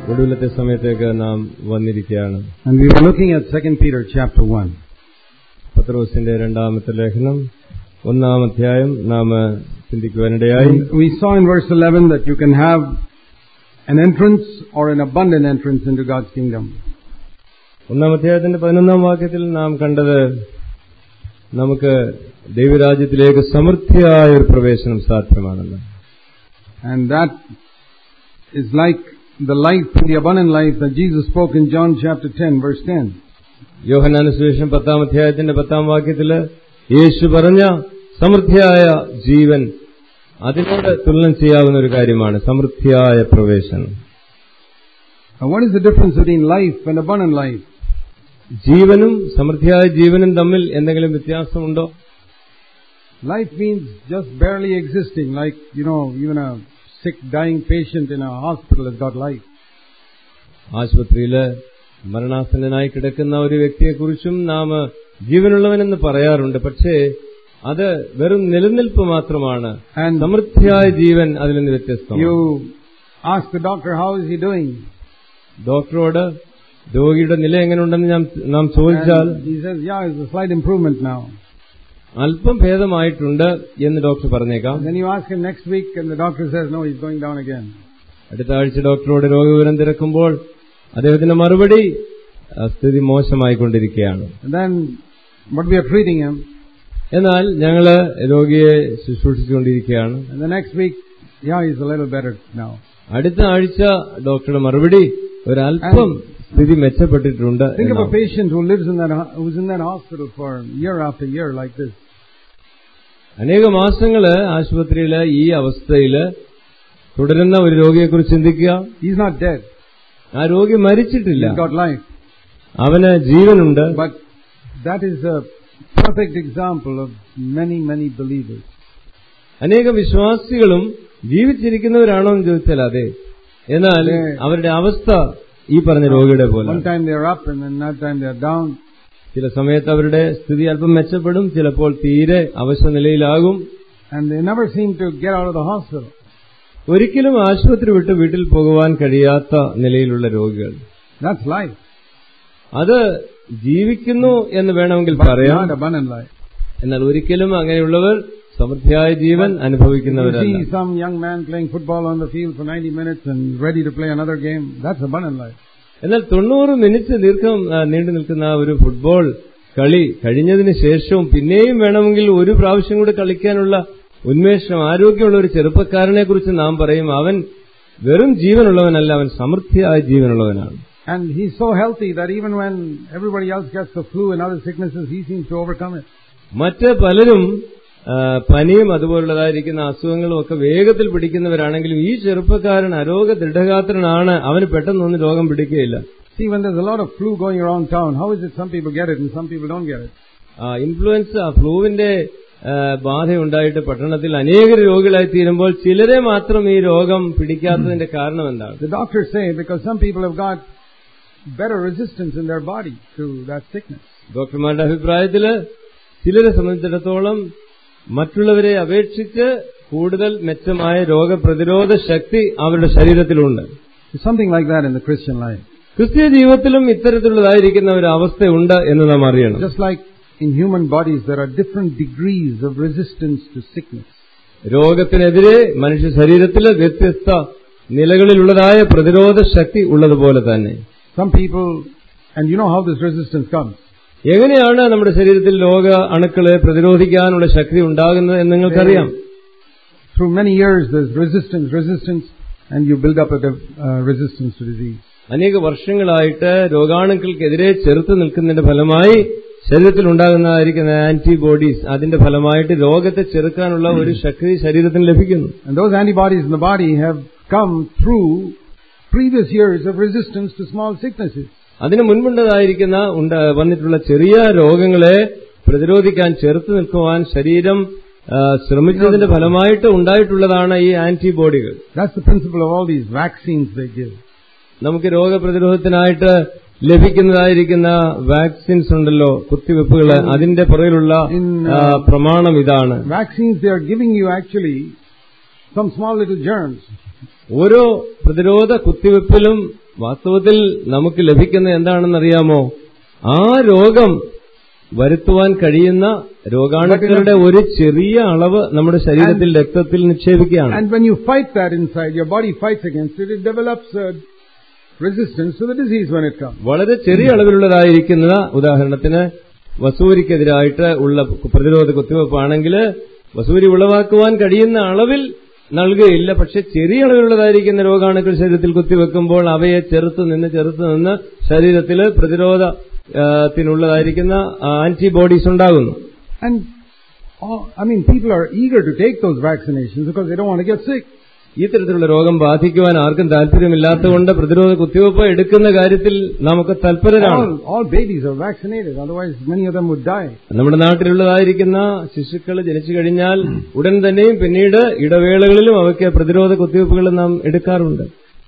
ഒടുവിലത്തെ സമയത്തേക്ക് നാം വന്നിരിക്കുകയാണ് And we were looking at 2 Peter chapter 1. പത്രോസിന്റെ രണ്ടാമത്തെ ലേഖനം ഒന്നാം അധ്യായം നാം ചിന്തിക്കുവാനിടയായി And we saw in verse 11 that you can have an entrance or an abundant entrance into God's kingdom. ഒന്നാം അധ്യായത്തിന്റെ പതിനൊന്നാം വാക്യത്തിൽ നാം കണ്ടത് നമുക്ക് ദൈവരാജ്യത്തിലേക്ക് സമൃദ്ധിയായ ഒരു പ്രവേശനം സാധ്യമാണെന്ന് And that is like the life, the abundant life that Jesus spoke in John chapter 10 verse 10. യോഹനാന സുവിശേഷം പത്താം അധ്യായത്തിന്റെ പത്താം വാക്യത്തില് യേശു പറഞ്ഞ സമൃദ്ധിയായ ജീവൻ അതിനോട് തുലനം ചെയ്യാവുന്ന ഒരു കാര്യമാണ് സമൃദ്ധിയായ പ്രവേശനം Now what is the difference between life and abundant life? ജീവനും സമൃദ്ധിയായ ജീവനും തമ്മിൽ എന്തെങ്കിലും വ്യത്യാസമുണ്ടോ Life means just barely existing, like, you know, even a sick, dying patient in a hospital has got life. ആശുപത്രിയില് മരണാസന്നനായി കിടക്കുന്ന ഒരു വ്യക്തിയെക്കുറിച്ചും നാം ജീവനുള്ളവനെന്ന് പറയാറുണ്ട് പക്ഷേ അത് വെറും നിലനിൽപ്പ് മാത്രമാണ് And സമൃദ്ധിയായ ജീവൻ അതിൽ നിന്ന് വ്യത്യസ്തമാണ് you ask the doctor, how is he doing? ഡോക്ടറോട് രോഗിയുടെ നില എങ്ങനെയുണ്ടെന്ന് ഞാൻ നാം ചോദിച്ചാൽ And he says, yeah, it's a slight improvement now. അല്പം ഭേദമായിട്ടുണ്ട് എന്ന് ഡോക്ടർ പറഞ്ഞേക്കാം And then you ask him next week and the doctor says, no, he's going down again. അടുത്ത ആഴ്ച ഡോക്ടറോട് രോഗവിവരം തിരക്കുമ്പോൾ അദ്ദേഹത്തിന്റെ മറുപടി "ആ, സ്ഥിതി മോശമായിക്കൊണ്ടിരിക്കുകയാണ് And then, but we are treating him. എന്നാൽ ഞങ്ങള് രോഗിയെ ശുശ്രൂഷിച്ചുകൊണ്ടിരിക്കുകയാണ് And the next week, yeah, he's a little better now. അടുത്ത ആഴ്ച ഡോക്ടറുടെ മറുപടി ഒരല്പം സ്ഥിതി മെച്ചപ്പെട്ടിട്ടുണ്ട് Think of a എന്നാണ്. patient who lives in that, ho- who's in that hospital for year after year like this. അനേക മാസങ്ങള് ആശുപത്രിയില് ഈ അവസ്ഥയില് തുടരുന്ന ഒരു രോഗിയെക്കുറിച്ച് ചിന്തിക്കുക He's not dead. ആ രോഗി മരിച്ചിട്ടില്ല He's got life. അവന് ജീവനുണ്ട് But that is a perfect example of many, many believers. അനേക വിശ്വാസികളും ജീവിച്ചിരിക്കുന്നവരാണോ എന്ന് ചോദിച്ചാൽ അതെ എന്നാൽ അതെ. അവരുടെ അവസ്ഥ ഈ പറഞ്ഞ രോഗിയുടെ പോലെ One time they're up and then another time they're down. ചില സമയത്ത് അവരുടെ സ്ഥിതി അല്പം മെച്ചപ്പെടും ചിലപ്പോൾ തീരെ അവശ നിലയിലാകും And they never seem to get out of the hospital. ഒരിക്കലും ആശുപത്രി വിട്ട് വീട്ടിൽ പോകുവാൻ കഴിയാത്ത നിലയിലുള്ള രോഗികൾ That's life. അത് ജീവിക്കുന്നു എന്ന് വേണമെങ്കിൽ But പറയാം not abundant life. എന്നാൽ ഒരിക്കലും അങ്ങനെയുള്ളവർ സമൃദ്ധിയായ ജീവൻ You അനുഭവിക്കുന്നവരല്ല see some young man playing football on the field for 90 minutes and ready to play another game. That's abundant life. എന്നാൽ തൊണ്ണൂറ് മിനിറ്റ് ദീർഘം ആ, നീണ്ടു നിൽക്കുന്ന ആ ഒരു ഫുട്ബോൾ കളി കഴിഞ്ഞതിന് ശേഷവും പിന്നെയും വേണമെങ്കിൽ ഒരു പ്രാവശ്യം കൂടി കളിക്കാനുള്ള ഉന്മേഷം ആരോഗ്യമുള്ള ഒരു ചെറുപ്പക്കാരനെ കുറിച്ച് നാം പറയും അവൻ വെറും ജീവനുള്ളവനല്ല അവൻ സമൃദ്ധിയായ ജീവനുള്ളവനാണ് And he's so healthy that even when everybody else gets the flu and other sicknesses, he seems to overcome it. മറ്റ് പലരും ആ, പനിയും അതുപോലുള്ളതായിരിക്കുന്ന അസുഖങ്ങളും ഒക്കെ വേഗത്തിൽ പിടിക്കുന്നവരാണെങ്കിലും ഈ ചെറുപ്പക്കാരൻ അരോഗ ദൃഢഗാത്രനാണ് അവന് പെട്ടെന്നൊന്നും രോഗം പിടിക്കുകയില്ല See, when there's a lot of flu going around town, how is it some people get it and some people don't get it? ആ, ഇൻഫ്ലുവൻസ ഫ്ലൂവിന്റെ ആ, ബാധയുണ്ടായിട്ട് പട്ടണത്തിൽ അനേക രോഗികളായി തീരുമ്പോൾ ചിലരെ മാത്രം ഈ രോഗം പിടിക്കാത്തതിന്റെ കാരണം എന്താണ് The doctors say because some people have got better resistance in their body to that sickness. ഡോക്ടർമാരുടെ അഭിപ്രായത്തില് ചിലരെ സംബന്ധിച്ചിടത്തോളം മറ്റുള്ളവരെ അപേക്ഷിച്ച് കൂടുതൽ മെച്ചമായ രോഗപ്രതിരോധ ശക്തി അവരുടെ ശരീരത്തിലുണ്ട് There's something like that in the Christian life. ക്രിസ്തീയ ജീവിതത്തിലും ഇത്തരത്തിലുള്ളതായിരിക്കുന്ന ഒരു അവസ്ഥയുണ്ട് എന്ന് നാം അറിയണം Just like in human bodies, there are different degrees of resistance to sickness. രോഗത്തിനെതിരെ മനുഷ്യ ശരീരത്തിൽ വ്യത്യസ്ത നിലകളിലുള്ളതായ പ്രതിരോധ ശക്തി ഉള്ളതുപോലെ തന്നെ Some people, and you know how this resistance comes. എങ്ങനെയാണ് നമ്മുടെ ശരീരത്തിൽ രോഗ അണുക്കളെ പ്രതിരോധിക്കാനുള്ള ശക്തി ഉണ്ടാകുന്നത് എന്ന് നിങ്ങൾക്കറിയാം Through many years, there's resistance, resistance, and you build up a de- uh, resistance to disease. അനേക വർഷങ്ങളായിട്ട് രോഗാണുക്കൾക്കെതിരെ ചെറുത്ത് നിൽക്കുന്നതിന്റെ ഫലമായി ശരീരത്തിൽ ഉണ്ടാകുന്നതായിരിക്കുന്ന ആന്റിബോഡീസ് അതിന്റെ ഫലമായിട്ട് രോഗത്തെ ചെറുക്കാനുള്ള ഒരു ശക്തി ശരീരത്തിന് ലഭിക്കുന്നു And those antibodies in the body have come through previous years of resistance to small sicknesses. അതിന് മുൻപുണ്ടതായിരിക്കുന്ന ഉണ്ട വന്നിട്ടുള്ള ചെറിയ രോഗങ്ങളെ പ്രതിരോധിക്കാൻ ചെറുത്ത് നിൽക്കുവാൻ ശരീരം ആ, ശ്രമിച്ചതിന്റെ ഫലമായിട്ട് ഉണ്ടായിട്ടുള്ളതാണ് ഈ ആന്റിബോഡികൾ That's the principle of all these vaccines they give. നമുക്ക് രോഗപ്രതിരോധത്തിനായിട്ട് ലഭിക്കുന്നതായിരിക്കുന്ന വാക്സിൻസ് ഉണ്ടല്ലോ കുത്തിവെപ്പുകൾ അതിന്റെ പുറകിലുള്ള ആ, പ്രമാണം ഇതാണ് Vaccines, they are giving you actually some small little germs ഓരോ പ്രതിരോധ കുത്തിവെപ്പിലും വാസ്തവത്തിൽ നമുക്ക് ലഭിക്കുന്ന എന്താണെന്നറിയാമോ ആ രോഗം വരുത്തുവാൻ കഴിയുന്ന രോഗാണുക്കളുടെ ഒരു ചെറിയ അളവ് നമ്മുടെ ശരീരത്തിൽ രക്തത്തിൽ നിക്ഷേപിക്കുകയാണ് And when you fight that inside, your body fights against it, it develops a resistance to the disease when it comes. വളരെ ചെറിയ അളവിലുള്ളതായിരിക്കുന്ന ഉദാഹരണത്തിന് വസൂരിക്കെതിരായിട്ട് ഉള്ള പ്രതിരോധ കുത്തിവെപ്പാണെങ്കിൽ വസൂരി ഉളവാക്കുവാൻ കഴിയുന്ന അളവിൽ നൽകുകയില്ല പക്ഷെ ചെറിയ അളവിലുള്ളതായിരിക്കുന്ന രോഗാണുക്കൾ ശരീരത്തിൽ കുത്തിവെക്കുമ്പോൾ അവയെ ചെറുത്ത് നിന്ന് ചെറുത്ത് നിന്ന് ശരീരത്തിൽ പ്രതിരോധത്തിനുള്ളതായിരിക്കുന്ന ആന്റിബോഡീസ് ഉണ്ടാകുന്നു And, all, I mean, people are eager to take those vaccinations because they don't want to get sick. ഈ തരത്തിലുള്ള രോഗം ബാധിക്കുവാൻ ആർക്കും താല്പര്യമില്ലാത്തതുകൊണ്ട് പ്രതിരോധ കുത്തിവെപ്പ് എടുക്കുന്ന കാര്യത്തിൽ നമുക്ക് തൽപരരാണ് All, all babies are vaccinated, otherwise many of them would die. നമ്മുടെ നാട്ടിലുള്ളതായിരിക്കുന്ന ശിശുക്കൾ ജനിച്ചു കഴിഞ്ഞാൽ ഉടൻ തന്നെയും പിന്നീട് ഇടവേളകളിലും അവയ്ക്ക് പ്രതിരോധ കുത്തിവെപ്പുകൾ നാം എടുക്കാറുണ്ട്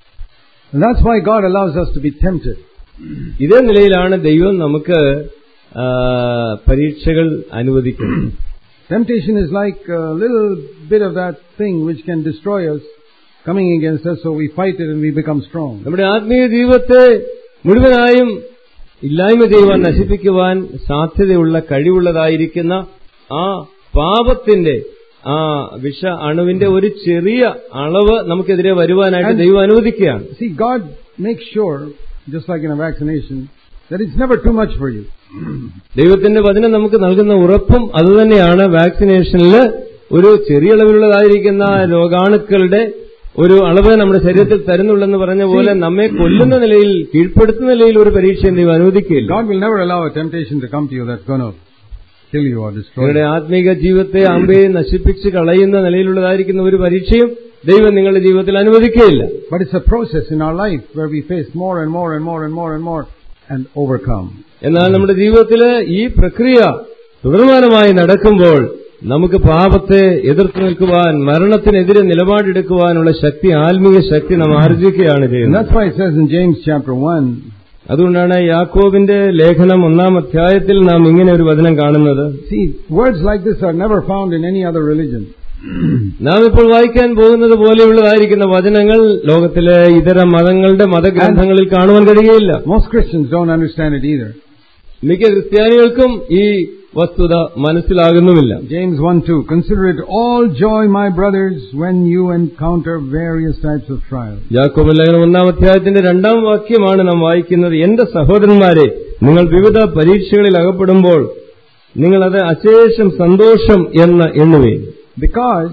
And that's why God allows us to be tempted. ഇതേ നിലയിലാണ് ദൈവം നമുക്ക് ആ, പരീക്ഷകൾ അനുവദിക്കുന്നത് Temptation is like a little bit of that thing which can destroy us coming against us, so we fight it and we become strong. നമ്മുടെ ആത്മീയ ജീവിതത്തെ മുഴുവനായും ഇല്ലായ്മ ചെയ്യുവാൻ നശിപ്പിക്കുവാൻ സാധ്യതയുള്ള കഴിവുള്ളതായിരിക്കുന്ന ആ പാപത്തിന്റെ ആ വിഷ അണുവിന്റെ ഒരു ചെറിയ അളവ് നമുക്കെതിരെ വരുവാനായിട്ട് ദൈവം അനുവദിക്കുകയാണ് See, God makes sure, just like in a vaccination, that it's never too much for you. ദൈവത്തിന്റെ വചനം നമുക്ക് നൽകുന്ന ഉറപ്പും അതുതന്നെയാണ് വാക്സിനേഷനിൽ ഒരു ചെറിയ അളവിലുള്ളതായിരിക്കുന്ന രോഗാണുക്കളുടെ ഒരു അളവ് നമ്മുടെ ശരീരത്തിൽ തരുന്നുള്ളെന്ന് പറഞ്ഞ പോലെ നമ്മെ കൊല്ലുന്ന നിലയിൽ കീഴ്പ്പെടുത്തുന്ന നിലയിൽ ഒരു പരീക്ഷയും ദൈവം അനുവദിക്കില്ല God will never allow a temptation to come to you that's going to kill you or destroy നിങ്ങളുടെ you. ആത്മീക ജീവിതത്തെ അമ്പയെ നശിപ്പിച്ച് കളയുന്ന നിലയിലുള്ളതായിരിക്കുന്ന ഒരു പരീക്ഷയും ദൈവം നിങ്ങളുടെ ജീവിതത്തിൽ അനുവദിക്കുകയില്ല But it's a process in our life where we face more and more and more and more and more and overcome. എന്നാൽ നമ്മുടെ ജീവിതത്തില് ഈ പ്രക്രിയ തുടർമാനമായി നടക്കുമ്പോൾ നമുക്ക് പാപത്തെ എതിർത്ത് നിൽക്കുവാൻ മരണത്തിനെതിരെ നിലപാടെടുക്കുവാനുള്ള ശക്തി ആത്മീയ ശക്തി നാം ആർജിക്കുകയാണ് And ചെയ്യുന്നത് that's why it says in James chapter 1, അതുകൊണ്ടാണ് യാക്കോബിന്റെ ലേഖനം ഒന്നാം അധ്യായത്തിൽ നാം ഇങ്ങനെ ഒരു വചനം കാണുന്നത് see, words like this are never found in any other religion. നാം ഇപ്പോൾ വായിക്കാൻ പോകുന്നത് പോലെയുള്ളതായിരിക്കുന്ന വചനങ്ങൾ ലോകത്തിലെ ഇതര മതങ്ങളുടെ മതഗ്രന്ഥങ്ങളിൽ കാണുവാൻ കഴിയുകയില്ല Most Christians don't understand it either. മിക്ക ക്രിസ്ത്യാനികൾക്കും ഈ വസ്തുത മനസ്സിലാകുന്നുമില്ല James 1 2. Consider it all joy, my brothers, when you encounter various types of trials. യാക്കോബ് ലേഖനം ഒന്നാം അധ്യായത്തിന്റെ രണ്ടാം വാക്യമാണ് നാം വായിക്കുന്നത് എന്റെ സഹോദരന്മാരെ നിങ്ങൾ വിവിധ പരീക്ഷകളിൽ അകപ്പെടുമ്പോൾ നിങ്ങളത് അശേഷം സന്തോഷം എന്ന് എണ്ണുകയും Because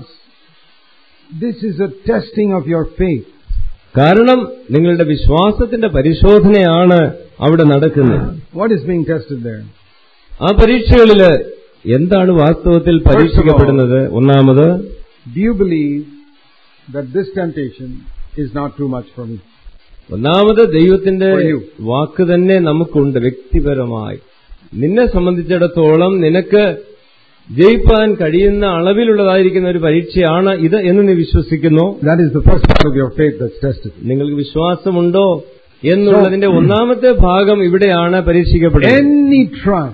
this is a testing of your faith. കാരണം നിങ്ങളുടെ വിശ്വാസത്തിന്റെ പരിശോധനയാണ് അവിടെ നടക്കുന്നത് What is being tested there? ആ പരീക്ഷകളില് എന്താണ് വാസ്തവത്തിൽ പരീക്ഷിക്കപ്പെടുന്നത് ഒന്നാമത് Do you believe that this temptation is not too much for me? ഒന്നാമത് ദൈവത്തിന്റെ For you. വാക്ക് തന്നെ നമുക്കുണ്ട് വ്യക്തിപരമായി നിന്നെ സംബന്ധിച്ചിടത്തോളം നിനക്ക് ജയിപ്പാൻ കഴിയുന്ന അളവിലുള്ളതായിരിക്കുന്ന ഒരു പരീക്ഷയാണ് ഇത് എന്ന് നീ വിശ്വസിക്കുന്നു That is the first part of your faith that's tested. നിങ്ങൾക്ക് വിശ്വാസമുണ്ടോ എന്നുള്ളതിന്റെ ഒന്നാമത്തെ ഭാഗം ഇവിടെയാണ് പരീക്ഷിക്കപ്പെടുന്നത് Any trial,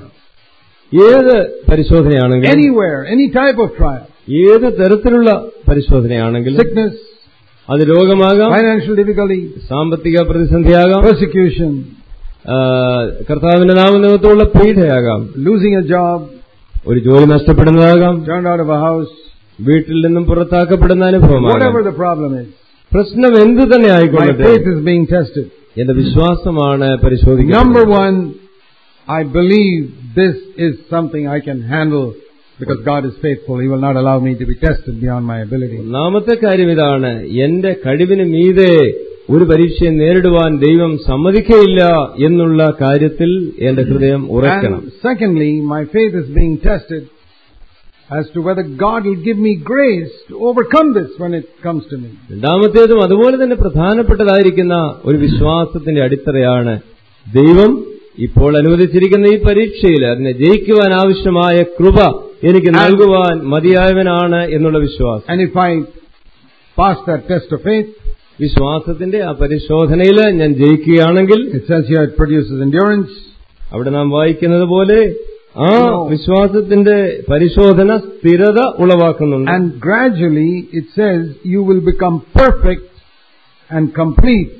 ഏത് പരിശോധനയാണെങ്കിലും anywhere, any type of trial, ഏത് തരത്തിലുള്ള പരിശോധനയാണെങ്കിലും sickness, അത് രോഗമാകാം financial difficulty, സാമ്പത്തിക പ്രതിസന്ധിയാകാം persecution, ആ, കർത്താവിന്റെ നാമനിമിത്തമുള്ള പീഡയാകാം losing a job, ഒരു ജോലി നഷ്ടപ്പെടുന്നതാകാം turned out of a house, വീട്ടിൽ നിന്നും പുറത്താക്കപ്പെടുന്ന അനുഭവമാകാം whatever the problem is. പ്രശ്നം എന്തു തന്നെ My ആയിക്കൊള്ളട്ടെ faith is being tested. എന്റെ വിശ്വാസമാണ് പരിശോധിക്കുന്നത് Number one, I believe this is something I can handle because God is faithful. He will not allow me to be tested beyond my ability. ഒന്നാമത്തെ കാര്യം ഇതാണ് എന്റെ കഴിവിന് മീതെ ഒരു പരീക്ഷയെ നേരിടുവാൻ ദൈവം സമ്മതിക്കയില്ല എന്നുള്ള കാര്യത്തിൽ എന്റെ ഹൃദയം ഉറക്കണം And secondly, my faith is being tested as to whether God will give me grace to overcome this when it comes to me. രണ്ടാമത്തേതും അതുപോലെ തന്നെ പ്രധാനപ്പെട്ടതായിരിക്കുന്ന ഒരു വിശ്വാസത്തിന്റെ അടിത്തറയാണ് ദൈവം ഇപ്പോൾ അനുവദിച്ചിരിക്കുന്ന ഈ പരീക്ഷയിൽ അതിനെ ജയിക്കുവാൻ ആവശ്യമായ കൃപ എനിക്ക് നൽകുവാൻ മതിയായവനാണ് എന്നുള്ള വിശ്വാസം And if I pass that test of faith, വിശ്വാസത്തിന്റെ ആ പരിശോധനയിൽ ഞാൻ ജയിക്കുകയാണെങ്കിൽ it says here it produces endurance, അവിടെ നാം വായിക്കുന്നത് പോലെ ആ വിശ്വാസത്തിന്റെ പരിശോധന സ്ഥിരത ഉളവാക്കുന്നുണ്ട് and gradually it says you will become perfect and complete,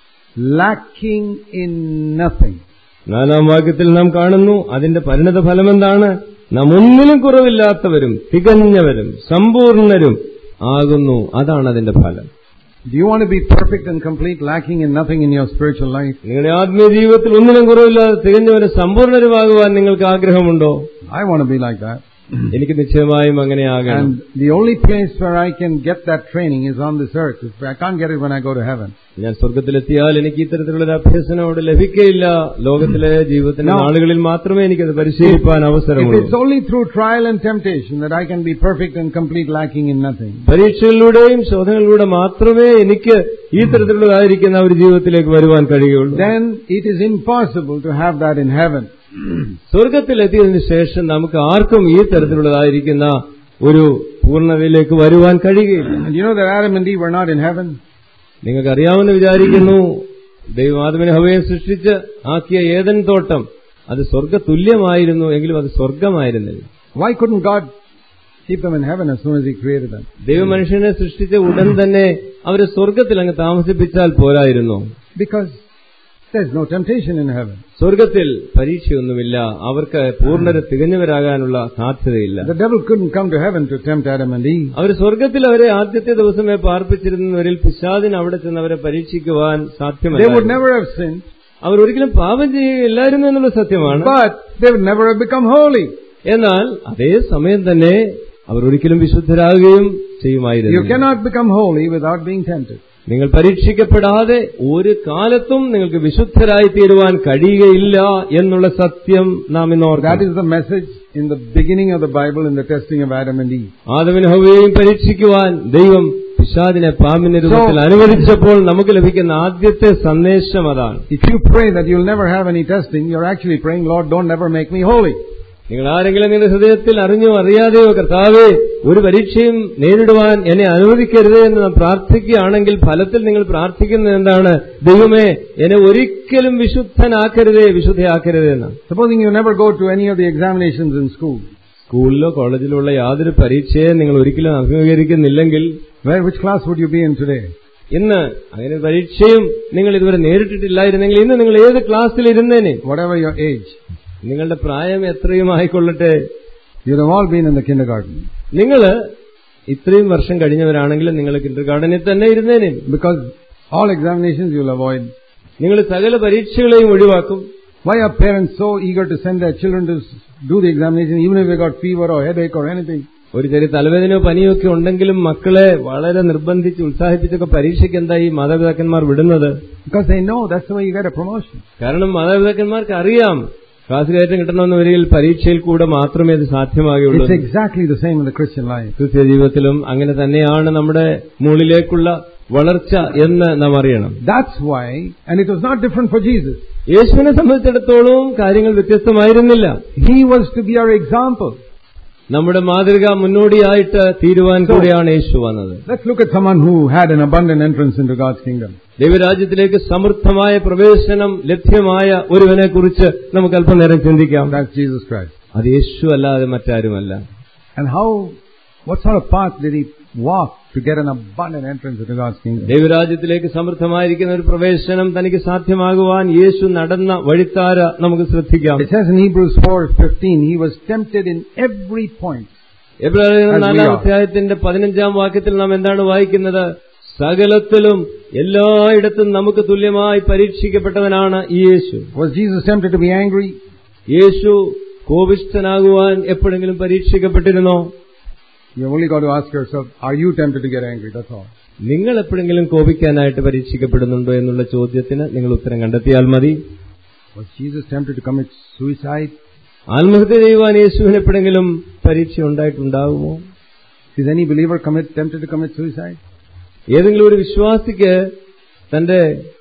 lacking in nothing. നാലാം വാക്യത്തിൽ നാം കാണുന്നു അതിന്റെ പരിണത ഫലം എന്താണ് നാം ഒന്നിനും കുറവില്ലാത്തവരും തികഞ്ഞവരും സമ്പൂർണരും ആകുന്നു അതാണ് അതിന്റെ ഫലം Do you want to be perfect and complete, lacking in nothing in your spiritual life? നിങ്ങളുടെ ആത്മീയ ജീവിതത്തിൽ ഒന്നിനും കുറവില്ലാതെ തികഞ്ഞവരും സമ്പൂർണരുമാകുവാൻ നിങ്ങൾക്ക് ആഗ്രഹമുണ്ടോ I want to be like that. എനിക്ക് നിശ്ചയമായും അങ്ങനെ ആകണം And the only place where I can get that training is on this earth. I can't get it when I go to heaven. ഞാൻ സ്വർഗത്തിലെത്തിയാൽ എനിക്ക് ഇത്തരത്തിലുള്ള ഒരു അഭ്യസനം അവിടെ ലഭിക്കയില്ല ലോകത്തിലെ ജീവിതത്തിന്റെ No. നാളുകളിൽ മാത്രമേ എനിക്കത് പരിശീലിപ്പാൻ If അവസരമുള്ളൂ it's only through trial and temptation that I can be perfect and complete, lacking in nothing. പരീക്ഷകളിലൂടെയും ശോധനകളിലൂടെ മാത്രമേ എനിക്ക് ഈ തരത്തിലുള്ളതായിരിക്കുന്ന ഒരു ജീവിതത്തിലേക്ക് വരുവാൻ കഴിയുള്ളൂ Then it is impossible to have that in heaven. സ്വർഗത്തിലെത്തിയതിനു ശേഷം നമുക്ക് ആർക്കും ഈ തരത്തിലുള്ളതായിരിക്കുന്ന ഒരു പൂർണ്ണതയിലേക്ക് വരുവാൻ കഴിയുകയില്ല And you know that Adam and Eve were not in heaven? നിങ്ങൾക്ക് അറിയാമെന്ന് വിചാരിക്കുന്നു ദൈവം ആദമിനെ ഹവയെ സൃഷ്ടിച്ച് ആക്കിയ ഏതൻ തോട്ടം അത് സ്വർഗതുല്യമായിരുന്നു എങ്കിലും അത് സ്വർഗമായിരുന്നില്ല Why couldn't God keep them in heaven as soon as He created them? ദൈവം മനുഷ്യനെ സൃഷ്ടിച്ച ഉടൻ തന്നെ അവരെ സ്വർഗത്തിൽ അങ്ങ് താമസിപ്പിച്ചാൽ പോരായിരുന്നു Because there's no temptation in heaven. സ്വർഗത്തിൽ പരീക്ഷയൊന്നുമില്ല അവർക്ക് പൂർണ്ണര തികഞ്ഞവരാകാനുള്ള സാധ്യതയില്ല The devil couldn't come to heaven to tempt Adam and Eve. അവർ സ്വർഗത്തിൽ അവരെ ആദ്യത്തെ ദിവസമേ പാർപ്പിച്ചിരുന്നവരിൽ പിശാദിന് അവിടെ ചെന്ന് അവരെ പരീക്ഷിക്കുവാൻ They would സാധ്യമല്ല never have sinned, അവർ ഒരിക്കലും പാപം ചെയ്യുകയില്ലായിരുന്നു എന്നുള്ള സത്യമാണ് but they would never have become holy. എന്നാൽ അതേ സമയം തന്നെ അവർ ഒരിക്കലും വിശുദ്ധരാകുകയും You ചെയ്യുമായിരുന്നു cannot become holy without being tempted. നിങ്ങൾ പരീക്ഷിക്കപ്പെടാതെ ഒരു കാലത്തും നിങ്ങൾക്ക് വിശുദ്ധരായി തീരുവാൻ കഴിയുകയില്ല എന്നുള്ള സത്യം നാം ഇന്ന് That ഓർക്കണം is the message in the beginning of the Bible in the testing of Adam and Eve. ആദവിന് ഹവയെയും പരീക്ഷിക്കുവാൻ ദൈവം പിശാദിനെ പാമ്പിന്റെ രൂപത്തിൽ അനുവദിച്ചപ്പോൾ നമുക്ക് ലഭിക്കുന്ന ആദ്യത്തെ സന്ദേശം അതാണ് If you pray that you'll never have any testing, you're actually praying, Lord, don't ever make me holy. നിങ്ങൾ ആരെങ്കിലും നിങ്ങളുടെ ഹൃദയത്തിൽ അറിഞ്ഞോ അറിയാതെയോ കർത്താവേ ഒരു പരീക്ഷയും നേരിടുവാൻ എന്നെ അനുവദിക്കരുത് എന്ന് നാം പ്രാർത്ഥിക്കുകയാണെങ്കിൽ ഫലത്തിൽ നിങ്ങൾ പ്രാർത്ഥിക്കുന്നത് എന്താണ് ദൈവമേ എന്നെ ഒരിക്കലും വിശുദ്ധനാക്കരുതേ വിശുദ്ധയാക്കരുതേ എന്ന് Supposing you never go to any of the examinations in school, സ്കൂളിലോ കോളേജിലോ ഉള്ള യാതൊരു പരീക്ഷയെ നിങ്ങൾ ഒരിക്കലും അഭിമുഖീകരിക്കുന്നില്ലെങ്കിൽ where, which class would you be in today? ഇന്ന് അങ്ങനെ ഒരു പരീക്ഷയും നിങ്ങൾ ഇതുവരെ നേരിട്ടിട്ടില്ലായിരുന്നെങ്കിൽ ഇന്ന് നിങ്ങൾ ഏത് ക്ലാസ്സിൽ ഇരുന്നേനെ Whatever your age. നിങ്ങളുടെ പ്രായം എത്രയും ആയിക്കൊള്ളട്ടെ You'd have all been in the kindergarten. നിങ്ങൾ ഇത്രയും വർഷം കഴിഞ്ഞവരാണെങ്കിലും നിങ്ങൾ കിൻഡർ ഗാർഡനിൽ തന്നെ ഇരുന്നേനെ Because all examinations you'll avoid. നിങ്ങൾ സകല പരീക്ഷകളെയും ഒഴിവാക്കും Why are parents so eager to send their children to s- do the examination even if they got fever or headache or anything? ഒരു ചെറിയ തലവേദനയോ പനിയോ ഒക്കെ ഉണ്ടെങ്കിലും മക്കളെ വളരെ നിർബന്ധിച്ച് ഉത്സാഹിപ്പിച്ചൊക്കെ പരീക്ഷയ്ക്ക് എന്താ ഈ മാതാപിതാക്കന്മാർ വിടുന്നത് Because they know that's the way you get a promotion. കാരണം മാതാപിതാക്കന്മാർക്ക് അറിയാം ക്ലാസ് കയറ്റം കിട്ടണമെന്ന് വരികിൽ പരീക്ഷയിൽ കൂടെ മാത്രമേ ഇത് സാധ്യമാകുള്ളൂ It's exactly the same in the Christian life. ക്രിസ്ത്യ ജീവിതത്തിലും അങ്ങനെ തന്നെയാണ് നമ്മുടെ മുകളിലേക്കുള്ള വളർച്ച എന്ന് നാം അറിയണം That's why, and it was not different for Jesus. യേശുവിനെ സംബന്ധിച്ചിടത്തോളം കാര്യങ്ങൾ വ്യത്യസ്തമായിരുന്നില്ല He was to be our example. നമ്മുടെ മാതൃക മുന്നോടിയായിട്ട് തീരുവാൻ കൂടെയാണ് യേശു വന്നത് Let's look at someone who had an abundant entrance into God's kingdom. ദൈവരാജ്യത്തിലേക്ക് സമൃദ്ധമായ പ്രവേശനം ലഭ്യമായ ഒരുവനെ കുറിച്ച് നമുക്ക് അല്പനേരം ചിന്തിക്കാം That's Jesus Christ. അത് യേശു അല്ലാതെ മറ്റാരുമല്ല And how, what sort of path did he walk to get an abundant entrance into God's kingdom? ദൈവരാജ്യത്തിലേക്ക് സമൃദ്ധമായിരിക്കുന്ന ഒരു പ്രവേശനം തനിക്ക് സാധ്യമാകുവാൻ യേശു നടന്ന വഴിത്താര നമുക്ക് ശ്രദ്ധിക്കാം It says in Hebrews 4:15, he was tempted in every point. Abraham As we നാലാം are. അധ്യായത്തിന്റെ പതിനഞ്ചാം വാക്യത്തിൽ നാം എന്താണ് വായിക്കുന്നത് സകലത്തിലും എല്ലായിടത്തും നമുക്ക് തുല്യമായി പരീക്ഷിക്കപ്പെട്ടവനാണ് ഈ യേശു Was Jesus tempted to be angry? യേശു കോപിഷ്ഠനാകുവാൻ എപ്പോഴെങ്കിലും പരീക്ഷിക്കപ്പെട്ടിരുന്നോ You've only got to ask yourself, are you tempted to get angry? That's all. നിങ്ങൾ എപ്പോഴെങ്കിലും കോപിക്കാനായിട്ട് പരീക്ഷിക്കപ്പെടുന്നുണ്ടോ എന്നുള്ള ചോദ്യത്തിന് നിങ്ങൾ ഉത്തരം കണ്ടെത്തിയാൽ മതി Was Jesus tempted to commit suicide? ആത്മഹത്യ ചെയ്യുവാൻ യേശുവിന് എപ്പോഴെങ്കിലും പരീക്ഷ ഉണ്ടായിട്ടുണ്ടാകുമോ Is any believer commit, tempted to commit suicide? ഏതെങ്കിലും ഒരു വിശ്വാസിക്ക് തന്റെ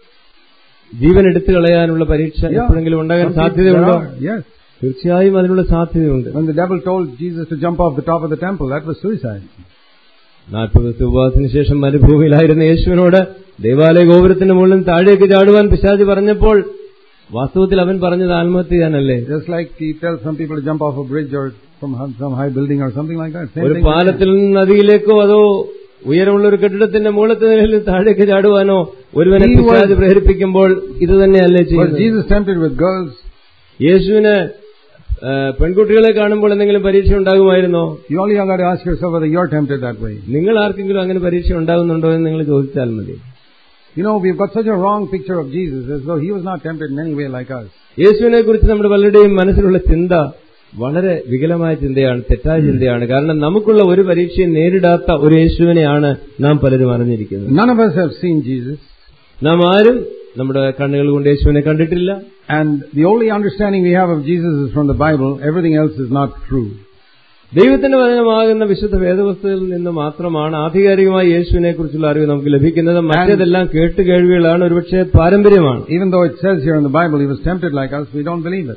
ജീവൻ എടുത്തു കളയാനുള്ള പരീക്ഷ Yeah. എപ്പോഴെങ്കിലും ഉണ്ടാകാൻ Some people- സാധ്യതയുണ്ടോ there are, Yes. തീർച്ചയായും അതിനുള്ള സാധ്യതയുണ്ട് When the devil told Jesus to jump off the top of the temple, that was suicide. നാൽപ്പത് ദിവസത്തെ ഉപവാസത്തിന് ശേഷം മരുഭൂമിയിലായിരുന്ന യേശുവിനോട് ദേവാലയ ഗോപുരത്തിന് മുകളിൽ താഴേക്ക് ചാടുവാൻ പിശാചി പറഞ്ഞപ്പോൾ വാസ്തവത്തിൽ അവൻ പറഞ്ഞത് ആത്മഹത്യ ചെയ്യാനല്ലേ Just like he tells some people to jump off a bridge or from some high building or something like that. Same ഒരു thing. പാലത്തിൽ നിന്ന് നദിയിലേക്കോ അതോ ഉയരമുള്ള ഒരു കെട്ടിടത്തിന്റെ മുകളത്തെ നിലയിൽ താഴേക്ക് ചാടുവാനോ ഒരുവനെ He was- പിശാച് പ്രേരിപ്പിക്കുമ്പോൾ ഇത് തന്നെയല്ലേ Was ചെയ്യുന്നത് Jesus tempted with girls? യേശുവിന് ആ, പെൺകുട്ടികളെ കാണുമ്പോൾ എന്തെങ്കിലും പരീക്ഷ ഉണ്ടാകുമായിരുന്നോ You only got to ask yourself whether you're tempted that way. നിങ്ങൾ ആർക്കെങ്കിലും അങ്ങനെ പരീക്ഷ ഉണ്ടാകുന്നുണ്ടോ എന്ന് നിങ്ങൾ ചോദിച്ചാൽ മതി You know, we've got such a wrong picture of Jesus as though he was not tempted in any way like us. യേശുവിനെ കുറിച്ച് നമ്മുടെ പലരുടെയും മനസ്സിലുള്ള ചിന്ത വളരെ വികലമായ ചിന്തയാണ് തെറ്റായ ചിന്തയാണ് കാരണം നമുക്കുള്ള ഒരു പരീക്ഷയും നേരിടാത്ത ഒരു യേശുവിനെയാണ് നാം പലരും അറിഞ്ഞിരിക്കുന്നത് None of us have seen Jesus, നാം ആരും നമ്മുടെ കണ്ണുകൾ കൊണ്ട് യേശുവിനെ കണ്ടിട്ടില്ല and the only understanding we have of Jesus is from the Bible. Everything else is not true. ദൈവത്തിന്റെ വചനമാകുന്ന വിശുദ്ധ വേദവസ്തുവിൽ നിന്ന് മാത്രമാണ് ആധികാരികമായി യേശുവിനെ കുറിച്ചുള്ള അറിവ് നമുക്ക് ലഭിക്കുന്നത് മറ്റേതെല്ലാം കേട്ടുകേൾവികളാണ് ഒരുപക്ഷെ പാരമ്പര്യമാണ് Even though it says here in the Bible he was tempted like us, we don't believe it.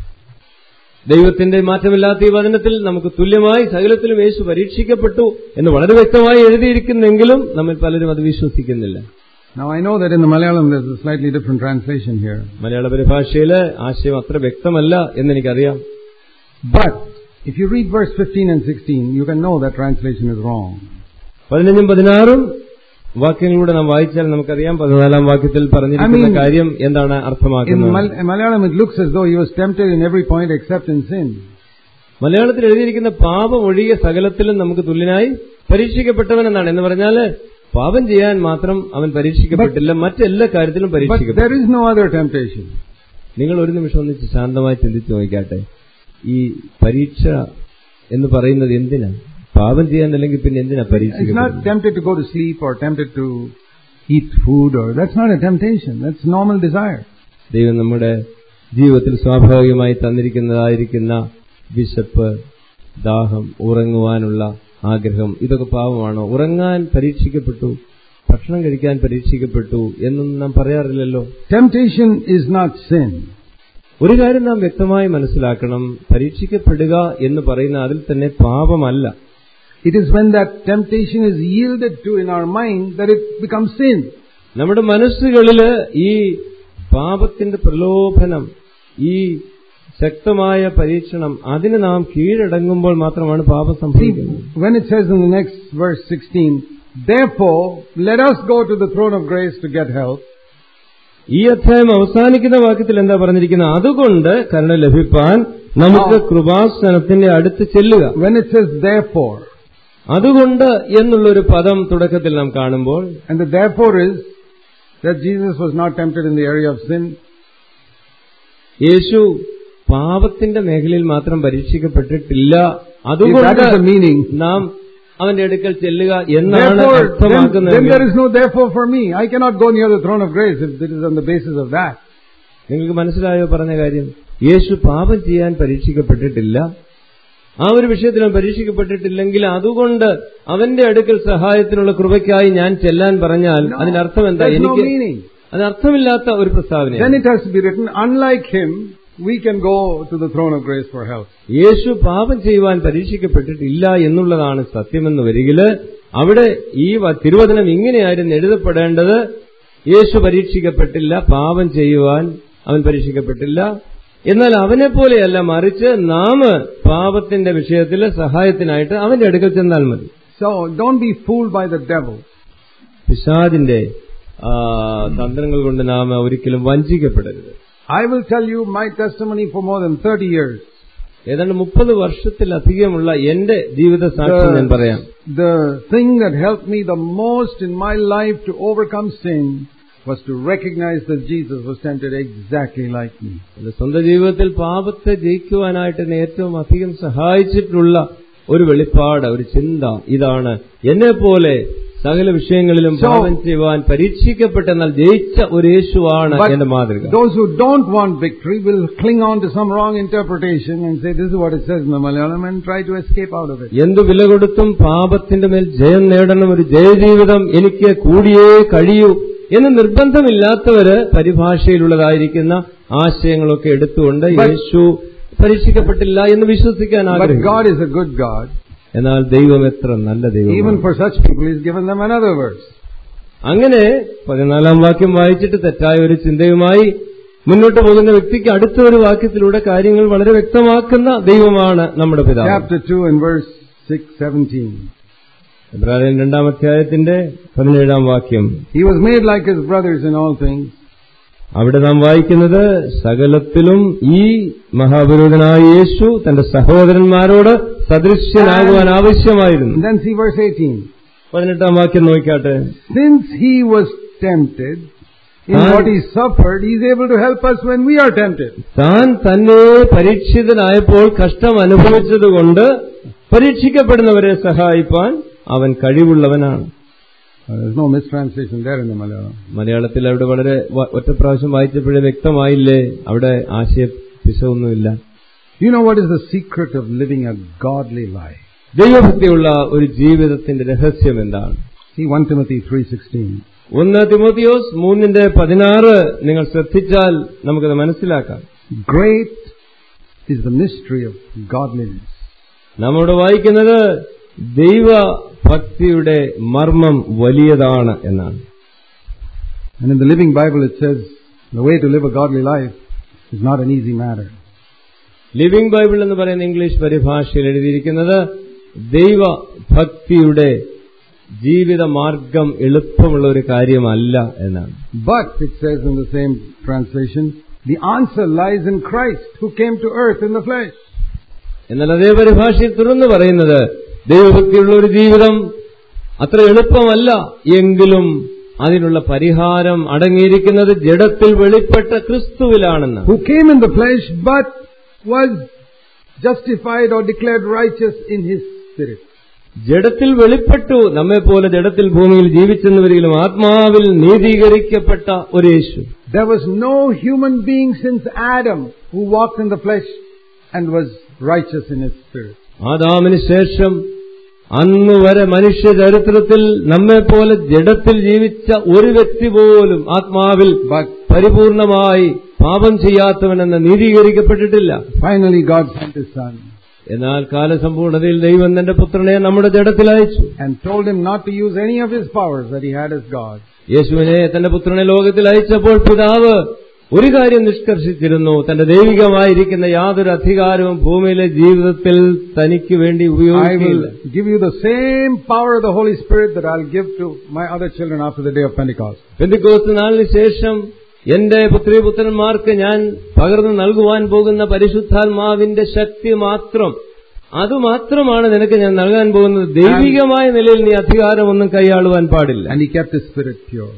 ദൈവത്തിന്റെ മാറ്റമില്ലാത്ത ഈ വചനത്തിൽ നമുക്ക് തുല്യമായി സകലത്തിലും യേശു പരീക്ഷിക്കപ്പെട്ടു എന്ന് വളരെ വ്യക്തമായി എഴുതിയിരിക്കുന്നെങ്കിലും നമ്മൾ പലരും അത് വിശ്വസിക്കുന്നില്ല Now I know that in the Malayalam there's a slightly different translation here. മലയാള പരിഭാഷയില് ആശയം അത്ര വ്യക്തമല്ല എന്നെനിക്കറിയാം But if you read verse 15 and 16, you can know that translation is wrong. പതിനഞ്ചും പതിനാറും വാക്യങ്ങളിലൂടെ നാം വായിച്ചാൽ നമുക്കറിയാം പതിനാലാം വാക്യത്തിൽ പറഞ്ഞിരിക്കുന്ന I mean, കാര്യം എന്താണ് In അർത്ഥമാക്കുന്നത് Mal- in Malayalam it looks as though he was tempted in every point except in sin. മലയാളത്തിൽ എഴുതിയിരിക്കുന്ന പാപം ഒഴികെ സകലത്തിലും നമുക്ക് തുല്യനായി പരീക്ഷിക്കപ്പെട്ടവൻ എന്നാണ് എന്ന് പറഞ്ഞാല് പാപം ചെയ്യാൻ മാത്രം അവൻ പരീക്ഷിക്കപ്പെട്ടില്ല മറ്റെല്ലാ കാര്യത്തിലും But പരീക്ഷിക്കപ്പെട്ടു there is no other temptation. നിങ്ങൾ ഒരു നിമിഷം ഒന്നിച്ച് ശാന്തമായി ചിന്തിച്ചു നോക്കിയാട്ടെ ഈ പരീക്ഷ എന്ന് പറയുന്നത് എന്തിനാ പാപം ചെയ്യാൻ അല്ലെങ്കിൽ പിന്നെ എന്തിനാ It's not പരീക്ഷിക്കുന്നത് tempted to go to sleep or tempted to eat food or that's not a temptation. That's normal desire. ദൈവം നമ്മുടെ ജീവിതത്തിൽ സ്വാഭാവികമായി തന്നിരിക്കുന്നതായിരിക്കുന്ന വിശപ്പ് ദാഹം ഉറങ്ങുവാനുള്ള ആഗ്രഹം ഇതൊക്കെ പാവമാണോ ഉറങ്ങാൻ പരീക്ഷിക്കപ്പെട്ടു ഭക്ഷണം കഴിക്കാൻ പരീക്ഷിക്കപ്പെട്ടു എന്നൊന്നും നാം പറയാറില്ലല്ലോ Temptation is not sin. ഒരു കാര്യം നാം വ്യക്തമായി മനസ്സിലാക്കണം പരീക്ഷിക്കപ്പെടുക എന്ന് പറയുന്ന അതിൽ തന്നെ പാപമല്ല It is when that temptation is yielded to in our mind that it becomes sin. നമ്മുടെ മനസ്സുകളില് ഈ പാപത്തിന്റെ പ്രലോഭനം ഈ ശക്തമായ പരീക്ഷണം അതിന് നാം കീഴടങ്ങുമ്പോൾ മാത്രമാണ് പാപം See, സംഭവിക്കുന്നത് when it says in the next verse 16, Therefore, let us go to the throne of grace to get help. ഈ അധ്യായം അവസാനിക്കുന്ന വാക്യത്തിൽ എന്താ പറഞ്ഞിരിക്കുന്നത് അതുകൊണ്ട് കരുണ ലഭിപ്പാൻ നമുക്ക് ആ. കൃപാസനത്തിന്റെ അടുത്ത് ചെല്ലുക When it says therefore, അതുകൊണ്ട് എന്നുള്ളൊരു പദം തുടക്കത്തിൽ നാം കാണുമ്പോൾ and the therefore is that Jesus was not tempted in the area of sin, യേശു പാപത്തിന്റെ മേഖലയിൽ മാത്രം പരീക്ഷിക്കപ്പെട്ടിട്ടില്ല if അതുകൊണ്ട് that is the meaning, നാം അവന്റെ അടുക്കൽ ചെല്ലുക എന്നാണ് therefore, then, then അർത്ഥമാക്കുന്നത് there is no therefore for me. I cannot go near the throne of grace if it is on the basis of that. നിങ്ങൾക്ക് മനസ്സിലായോ പറഞ്ഞ കാര്യം യേശു പാപം ചെയ്യാൻ പരീക്ഷിക്കപ്പെട്ടിട്ടില്ല ആ ഒരു വിഷയത്തിൽ അവൻ പരീക്ഷിക്കപ്പെട്ടിട്ടില്ലെങ്കിൽ അതുകൊണ്ട് അവന്റെ അടുക്കൽ സഹായത്തിനുള്ള കൃപയ്ക്കായി ഞാൻ ചെല്ലാൻ പറഞ്ഞാൽ No, അതിന്റെ അർത്ഥം എന്താ there's no എനിക്ക് meaning. അതിനർത്ഥമില്ലാത്ത ഒരു Then പ്രസ്താവന it has to be written, unlike him, we can go to the throne of grace for help. യേശു പാപം ചെയ്യുവാൻ പരീക്ഷിക്കപ്പെട്ടിട്ടില്ല എന്നുള്ളതാണ് സത്യമെന്ന് വരികില് അവിടെ ഈ വ- തിരുവചനം ഇങ്ങനെയായിരുന്നു എഴുതപ്പെടേണ്ടത് യേശു പരീക്ഷിക്കപ്പെട്ടില്ല പാപം ചെയ്യുവാൻ അവൻ പരീക്ഷിക്കപ്പെട്ടില്ല എന്നാൽ അവനെ പോലെയല്ല മറിച്ച് നാം പാപത്തിന്റെ വിഷയത്തിൽ സഹായത്തിനായിട്ട് അവന്റെ അടുക്കൽ ചെന്നാൽ മതി So don't be fooled by the devil. പിശാദിന്റെ ആ, തന്ത്രങ്ങൾ കൊണ്ട് നാം ഒരിക്കലും വഞ്ചിക്കപ്പെടരുത് I will tell you my testimony for more than 30 years. ഏതാണ്ട് മുപ്പത് വർഷത്തിലധികമുള്ള എന്റെ ജീവിത സാക്ഷ്യം ഞാൻ പറയാം the thing that helped me the most in my life to overcome sin was to recognize that Jesus was tempted exactly like me. എന്റെ സ്വന്തം ജീവിതത്തിൽ പാപത്തെ ജയിക്കുവാനായിട്ട് എന്നെ ഏറ്റവും അധികം സഹായിച്ചിട്ടുള്ള ഒരു വെളിപ്പാട് ഒരു ചിന്ത ഇതാണ് എന്നെ പോലെ സകല വിഷയങ്ങളിലും So- പാപം ചെയ്യുവാൻ പരീക്ഷിക്കപ്പെട്ടെന്നാൽ ജയിച്ച ഒരു യേശുവാണ് But എന്റെ മാതൃക those who don't want victory will cling on to some wrong interpretation and say this is what it says in the Malayalam and try to escape out of it. എന്തു വില കൊടുത്തും പാപത്തിന്റെ മേൽ ജയം നേടണം ഒരു ജയജീവിതം എനിക്ക് കൂടിയേ കഴിയൂ എന്ന് നിർബന്ധമില്ലാത്തവര് പരിഭാഷയിലുള്ളതായിരിക്കുന്ന ആശയങ്ങളൊക്കെ എടുത്തുകൊണ്ട് But- യേശു പരീക്ഷിക്കപ്പെട്ടില്ല എന്ന് വിശ്വസിക്കാൻ But ആഗ്രഹിക്കുന്നു God is a good God. എന്നാൽ ദൈവം എത്ര നല്ല Even ദൈവം for such people, He's given them another verse. അങ്ങനെ പതിനാലാം വാക്യം വായിച്ചിട്ട് തെറ്റായ ഒരു ചിന്തയുമായി മുന്നോട്ട് പോകുന്ന വ്യക്തിക്ക് അടുത്ത ഒരു വാക്യത്തിലൂടെ കാര്യങ്ങൾ വളരെ വ്യക്തമാക്കുന്ന ദൈവമാണ് നമ്മുടെ പിതാവ് Chapter 2 and verse 6, 17. ഇബ്രാഹിം രണ്ടാം അധ്യായത്തിന്റെ പതിനേഴാം വാക്യം He was made like his brothers in all things, അവിടെ നാം വായിക്കുന്നത് സകലത്തിലും ഈ മഹാപുരോധനായ യേശു തന്റെ സഹോദരന്മാരോട് സദൃശ്യനാകുവാൻ ആവശ്യമായിരുന്നു and then see verse 18. പതിനെട്ടാം വാക്യം നോക്കിക്കാട്ടെ Since he was tempted in Ah. what he suffered, he is able to help us when we are tempted. താൻ തന്നെ പരീക്ഷിതനായപ്പോൾ കഷ്ടം അനുഭവിച്ചതുകൊണ്ട് പരീക്ഷിക്കപ്പെടുന്നവരെ സഹായിപ്പാൻ അവൻ കഴിവുള്ളവനാണ് Uh, there's no mistranslation there in the Malayalam. മലയാളത്തിൽ അവിടെ വളരെ വ- ഒറ്റ പ്രാവശ്യം വായിച്ചപ്പോഴേ വ്യക്തമായില്ലേ അവിടെ ആശയ പിശവൊന്നുമില്ല You know what is the secret of living a godly life? ദൈവഭക്തിയുള്ള ഒരു ജീവിതത്തിന്റെ രഹസ്യം എന്താണ് See 1 Timothy 3.16. ഒന്ന് തിമോത്തിയോസ് മൂന്നിന്റെ പതിനാറ് നിങ്ങൾ ശ്രദ്ധിച്ചാൽ നമുക്കത് മനസ്സിലാക്കാം Great is the mystery of godliness. നമ്മോട് വായിക്കുന്നത് ദൈവഭക്തിയുടെ മർമ്മം വലിയതാണ് എന്നാണ് And in the Living Bible it says, the way to live a godly life is not an easy matter. Living Bible എന്ന് പറയുന്ന ഇംഗ്ലീഷ് പരിഭാഷയിൽ എഴുതിയിരിക്കുന്നത് ദൈവഭക്തിയുടെ ജീവിത മാർഗം എളുപ്പമുള്ള ഒരു കാര്യമല്ല എന്നാണ് But, it says in the same translation, the answer lies in Christ who came to earth in the flesh. എന്നാൽ അതേ പരിഭാഷയിൽ തുറന്നു പറയുന്നത് ദൈവഭക്തിയുള്ള ഒരു ജീവിതം അത്ര എളുപ്പമല്ല എങ്കിലും അതിനുള്ള പരിഹാരം അടങ്ങിയിരിക്കുന്നത് ജഡത്തിൽ വെളിപ്പെട്ട ക്രിസ്തുവിലാണെന്ന് Who came in the flesh but was justified or declared righteous in his spirit. ജഡത്തിൽ വെളിപ്പെട്ടു നമ്മെപ്പോലെ ജഡത്തിൽ ഭൂമിയിൽ ജീവിച്ചെന്നുവരികിലും ആത്മാവിൽ നീതീകരിക്കപ്പെട്ട ഒരു യേശു There was no human being since Adam who walked in the flesh and was righteous in his spirit. ആദാമിന് ശേഷം അന്ന് വരെ മനുഷ്യ ചരിത്രത്തിൽ നമ്മെപ്പോലെ ജഡത്തിൽ ജീവിച്ച ഒരു വ്യക്തി പോലും ആത്മാവിൽ But പരിപൂർണമായി പാപം ചെയ്യാത്തവനെന്ന് നീതീകരിക്കപ്പെട്ടിട്ടില്ല finally God sent his son എന്നാൽ കാലസമ്പൂർണതയിൽ ദൈവം തന്റെ പുത്രനെ നമ്മുടെ ജഡത്തിൽ അയച്ചു and told him not to use any of his powers that he had as God. യേശുവിനെ തന്റെ പുത്രനെ ലോകത്തിൽ അയച്ചപ്പോൾ പിതാവ് ഒരു കാര്യം നിഷ്കർഷിച്ചിരുന്നു തന്റെ ദൈവികമായിരിക്കുന്ന യാതൊരു അധികാരവും ഭൂമിയിലെ ജീവിതത്തിൽ തനിക്ക് വേണ്ടി I ഉപയോഗിക്കില്ല will give you the same power of the Holy Spirit that I'll give to my other children after the day of Pentecost. പെന്തിക്കോസ്ത് നാളിന് ശേഷം എന്റെ പുത്രിപുത്രന്മാർക്ക് ഞാൻ പകർന്നു നൽകുവാൻ പോകുന്ന പരിശുദ്ധാത്മാവിന്റെ ശക്തി മാത്രം അതുമാത്രമാണ് നിനക്ക് ഞാൻ നൽകാൻ പോകുന്നത് ദൈവികമായ നിലയിൽ നീ അധികാരമൊന്നും കൈയാളുവാൻ പാടില്ല And he kept his spirit pure.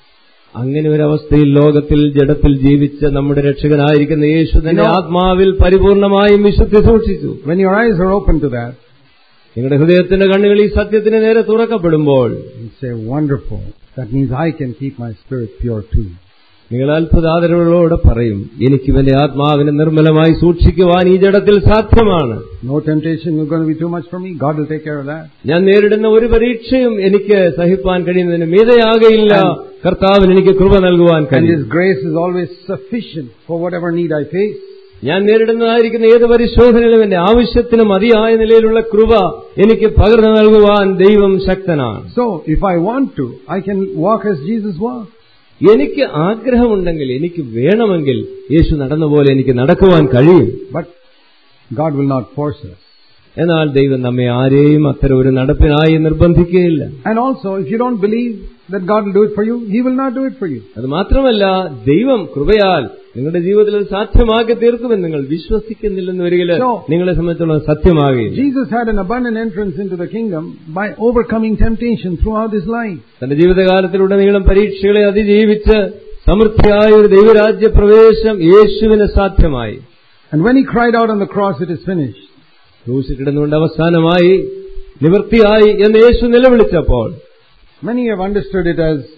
അങ്ങനെ ഒരു അവസ്ഥയിൽ ലോകത്തിൽ ജഡത്തിൽ ജീവിച്ച നമ്മുടെ രക്ഷകനായിരിക്കുന്ന യേശു തന്നെ You know- ആത്മാവിൽ പരിപൂർണമായും വിശുദ്ധി സൂക്ഷിച്ചു When your eyes are open to that, നിങ്ങളുടെ ഹൃദയത്തിന്റെ കണ്ണുകൾ ഈ സത്യത്തിന് നേരെ തുറക്കപ്പെടുമ്പോൾ you say, wonderful. That means I can keep my spirit pure too. നിങ്ങൾ അത്ഭുതാദരവുകളോടെ പറയും എനിക്ക് ഇവന്റെ ആത്മാവിനെ നിർമ്മലമായി സൂക്ഷിക്കുവാൻ ഈ ജഡത്തിൽ സാധ്യമാണ് No temptation is going to be too much for me. God will take care of that. ഞാൻ നേരിടുന്ന ഒരു പരീക്ഷയും എനിക്ക് സഹിപ്പാൻ കഴിയുന്നതിന് മീതയാകയില്ല കർത്താവിന് എനിക്ക് കൃപ നൽകുവാൻ And കഴിയും His grace is always sufficient for whatever need I face. ഞാൻ നേരിടുന്നതായിരിക്കുന്ന ഏത് പരിശോധനയിലും എന്റെ ആവശ്യത്തിന് മതിയായ നിലയിലുള്ള കൃപ എനിക്ക് പകർന്നു നൽകുവാൻ ദൈവം ശക്തനാണ് So, if I want to, I can walk as Jesus walked. എനിക്ക് ആഗ്രഹമുണ്ടെങ്കിൽ എനിക്ക് വേണമെങ്കിൽ യേശു നടന്ന പോലെ എനിക്ക് നടക്കുവാൻ കഴിയും But God will not force us. എന്നാൽ ദൈവം നമ്മെ ആരെയും അത്തരം ഒരു നടപ്പിനായി നിർബന്ധിക്കുകയില്ല And also, if you don't believe that God will do it for you, He will not do it for you. അത് മാത്രമല്ല ദൈവം കൃപയാൽ നിങ്ങളുടെ ജീവിതത്തിൽ അത് സാധ്യമാക്കി തീർക്കുമെന്ന് നിങ്ങൾ വിശ്വസിക്കുന്നില്ലെന്ന് വരികിൽ No. നിങ്ങളെ സംബന്ധിച്ചുള്ള സത്യമാകുകയില്ല Jesus had an abundant entrance into the kingdom by overcoming temptation throughout His life. തന്റെ ജീവിതകാലത്തിലുടനീളം പരീക്ഷകളെ അതിജീവിച്ച് സമൃദ്ധിയായ ഒരു ദൈവരാജ്യ പ്രവേശം യേശുവിന് സാധ്യമായി And when He cried out on the cross, it is finished. ക്രൂശിൽ കിടന്നുകൊണ്ട് അവസാനമായി നിവൃത്തിയായി എന്ന് യേശു നിലവിളിച്ചപ്പോൾ Many have understood it as,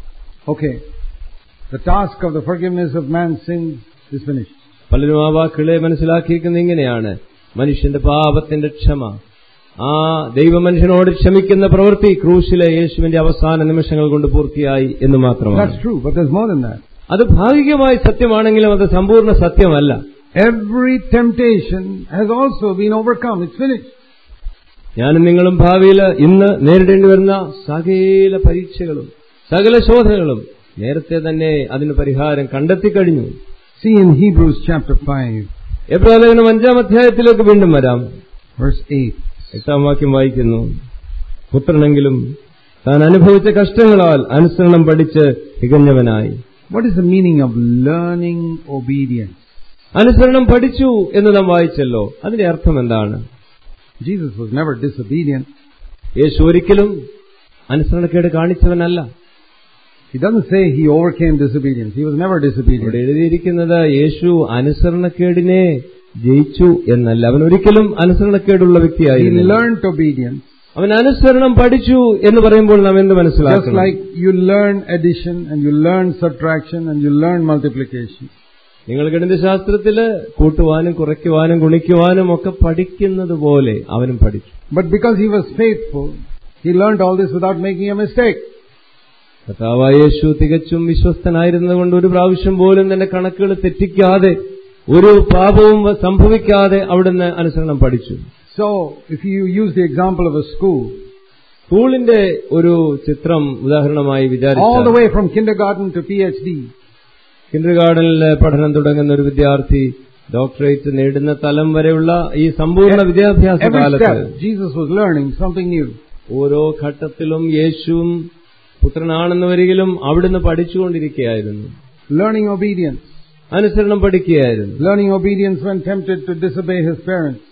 okay, the task of the forgiveness of man's sins is finished. പലരും ആ വാക്കുകളെ മനസ്സിലാക്കിയിരിക്കുന്നത് ഇങ്ങനെയാണ് മനുഷ്യന്റെ പാപത്തിന്റെ ക്ഷമ ആ ദൈവമനുഷ്യനോട് ക്ഷമിക്കുന്ന പ്രവൃത്തി ക്രൂശിലെ യേശുവിന്റെ അവസാന നിമിഷങ്ങൾ കൊണ്ട് പൂർത്തിയായി എന്ന് മാത്രമാണ് That's true, but there's more than that. അത് ഭാഗികമായി സത്യമാണെങ്കിലും അത് സമ്പൂർണ്ണ സത്യമല്ല Every temptation has also been overcome. It's finished. ഞാനും നിങ്ങളും ഭാവിയിൽ ഇന്ന് നേരിടേണ്ടി വരുന്ന സകല പരീക്ഷകളും സകല ശോധനകളും നേരത്തെ തന്നെ അതിന് പരിഹാരം കണ്ടെത്തിക്കഴിഞ്ഞു See in Hebrews chapter 5, എബ്രാലേഖനം അഞ്ചാം അധ്യായത്തിലേക്ക് വീണ്ടും വരാം verse 8. എട്ടാം വാക്യം വായിക്കുന്നു പുത്രനെങ്കിലും താൻ അനുഭവിച്ച കഷ്ടങ്ങളാൽ അനുസരണം പഠിച്ച് തികഞ്ഞവനായി What is the meaning of learning obedience? അനുസരണം പഠിച്ചു എന്ന് നാം വായിച്ചല്ലോ അതിന്റെ അർത്ഥം എന്താണ് Jesus was never disobedient. യേശു ഒരിക്കലും അനുസരണക്കേട് കാണിച്ചവനല്ല He doesn't say he overcame disobedience. He was never ഇവിടെ disobedient. എഴുതിയിരിക്കുന്നത് യേശു അനുസരണക്കേടിനെ ജയിച്ചു എന്നല്ല അവൻ ഒരിക്കലും അനുസരണക്കേടുള്ള He വ്യക്തിയായിരുന്നു learned obedience. അവൻ അനുസരണം പഠിച്ചു എന്ന് പറയുമ്പോൾ നാം എന്ത് Just മനസ്സിലാക്കണം like you learn addition and you learn subtraction and you learn multiplication. നിങ്ങൾ ഗണിതശാസ്ത്രത്തില് കൂട്ടുവാനും കുറയ്ക്കുവാനും ഗുണിക്കുവാനും ഒക്കെ പഠിക്കുന്നത് പോലെ അവനും പഠിച്ചു But because he was faithful, he learned all this without making a mistake. കർത്താവായ യേശു തികച്ചും വിശ്വസ്തനായിരുന്നതുകൊണ്ട് ഒരു പ്രാവശ്യം പോലും തന്റെ കണക്കുകൾ തെറ്റിക്കാതെ ഒരു പാപവും സംഭവിക്കാതെ അവിടുന്ന് അനുസരണം പഠിച്ചു So, if you use the example of a school, സ്കൂളിന്റെ ഒരു ചിത്രം ഉദാഹരണമായി all the വിചാരിച്ചു way from kindergarten to PhD, കിൻഡർ ഗാർഡനിൽ പഠനം തുടങ്ങുന്ന ഒരു വിദ്യാർത്ഥി ഡോക്ടറേറ്റ് നേടുന്ന തലം വരെയുള്ള ഈ സമ്പൂർണ്ണ വിദ്യാഭ്യാസ every കാലത്ത് step, Jesus was learning something new. ഓരോ ഘട്ടത്തിലും യേശുവും പുത്രനാണെന്ന് വരികിലും അവിടുന്ന് പഠിച്ചുകൊണ്ടിരിക്കുകയായിരുന്നു Learning obedience. അനുസരണം പഠിക്കുകയായിരുന്നു Learning obedience when tempted to disobey his parents.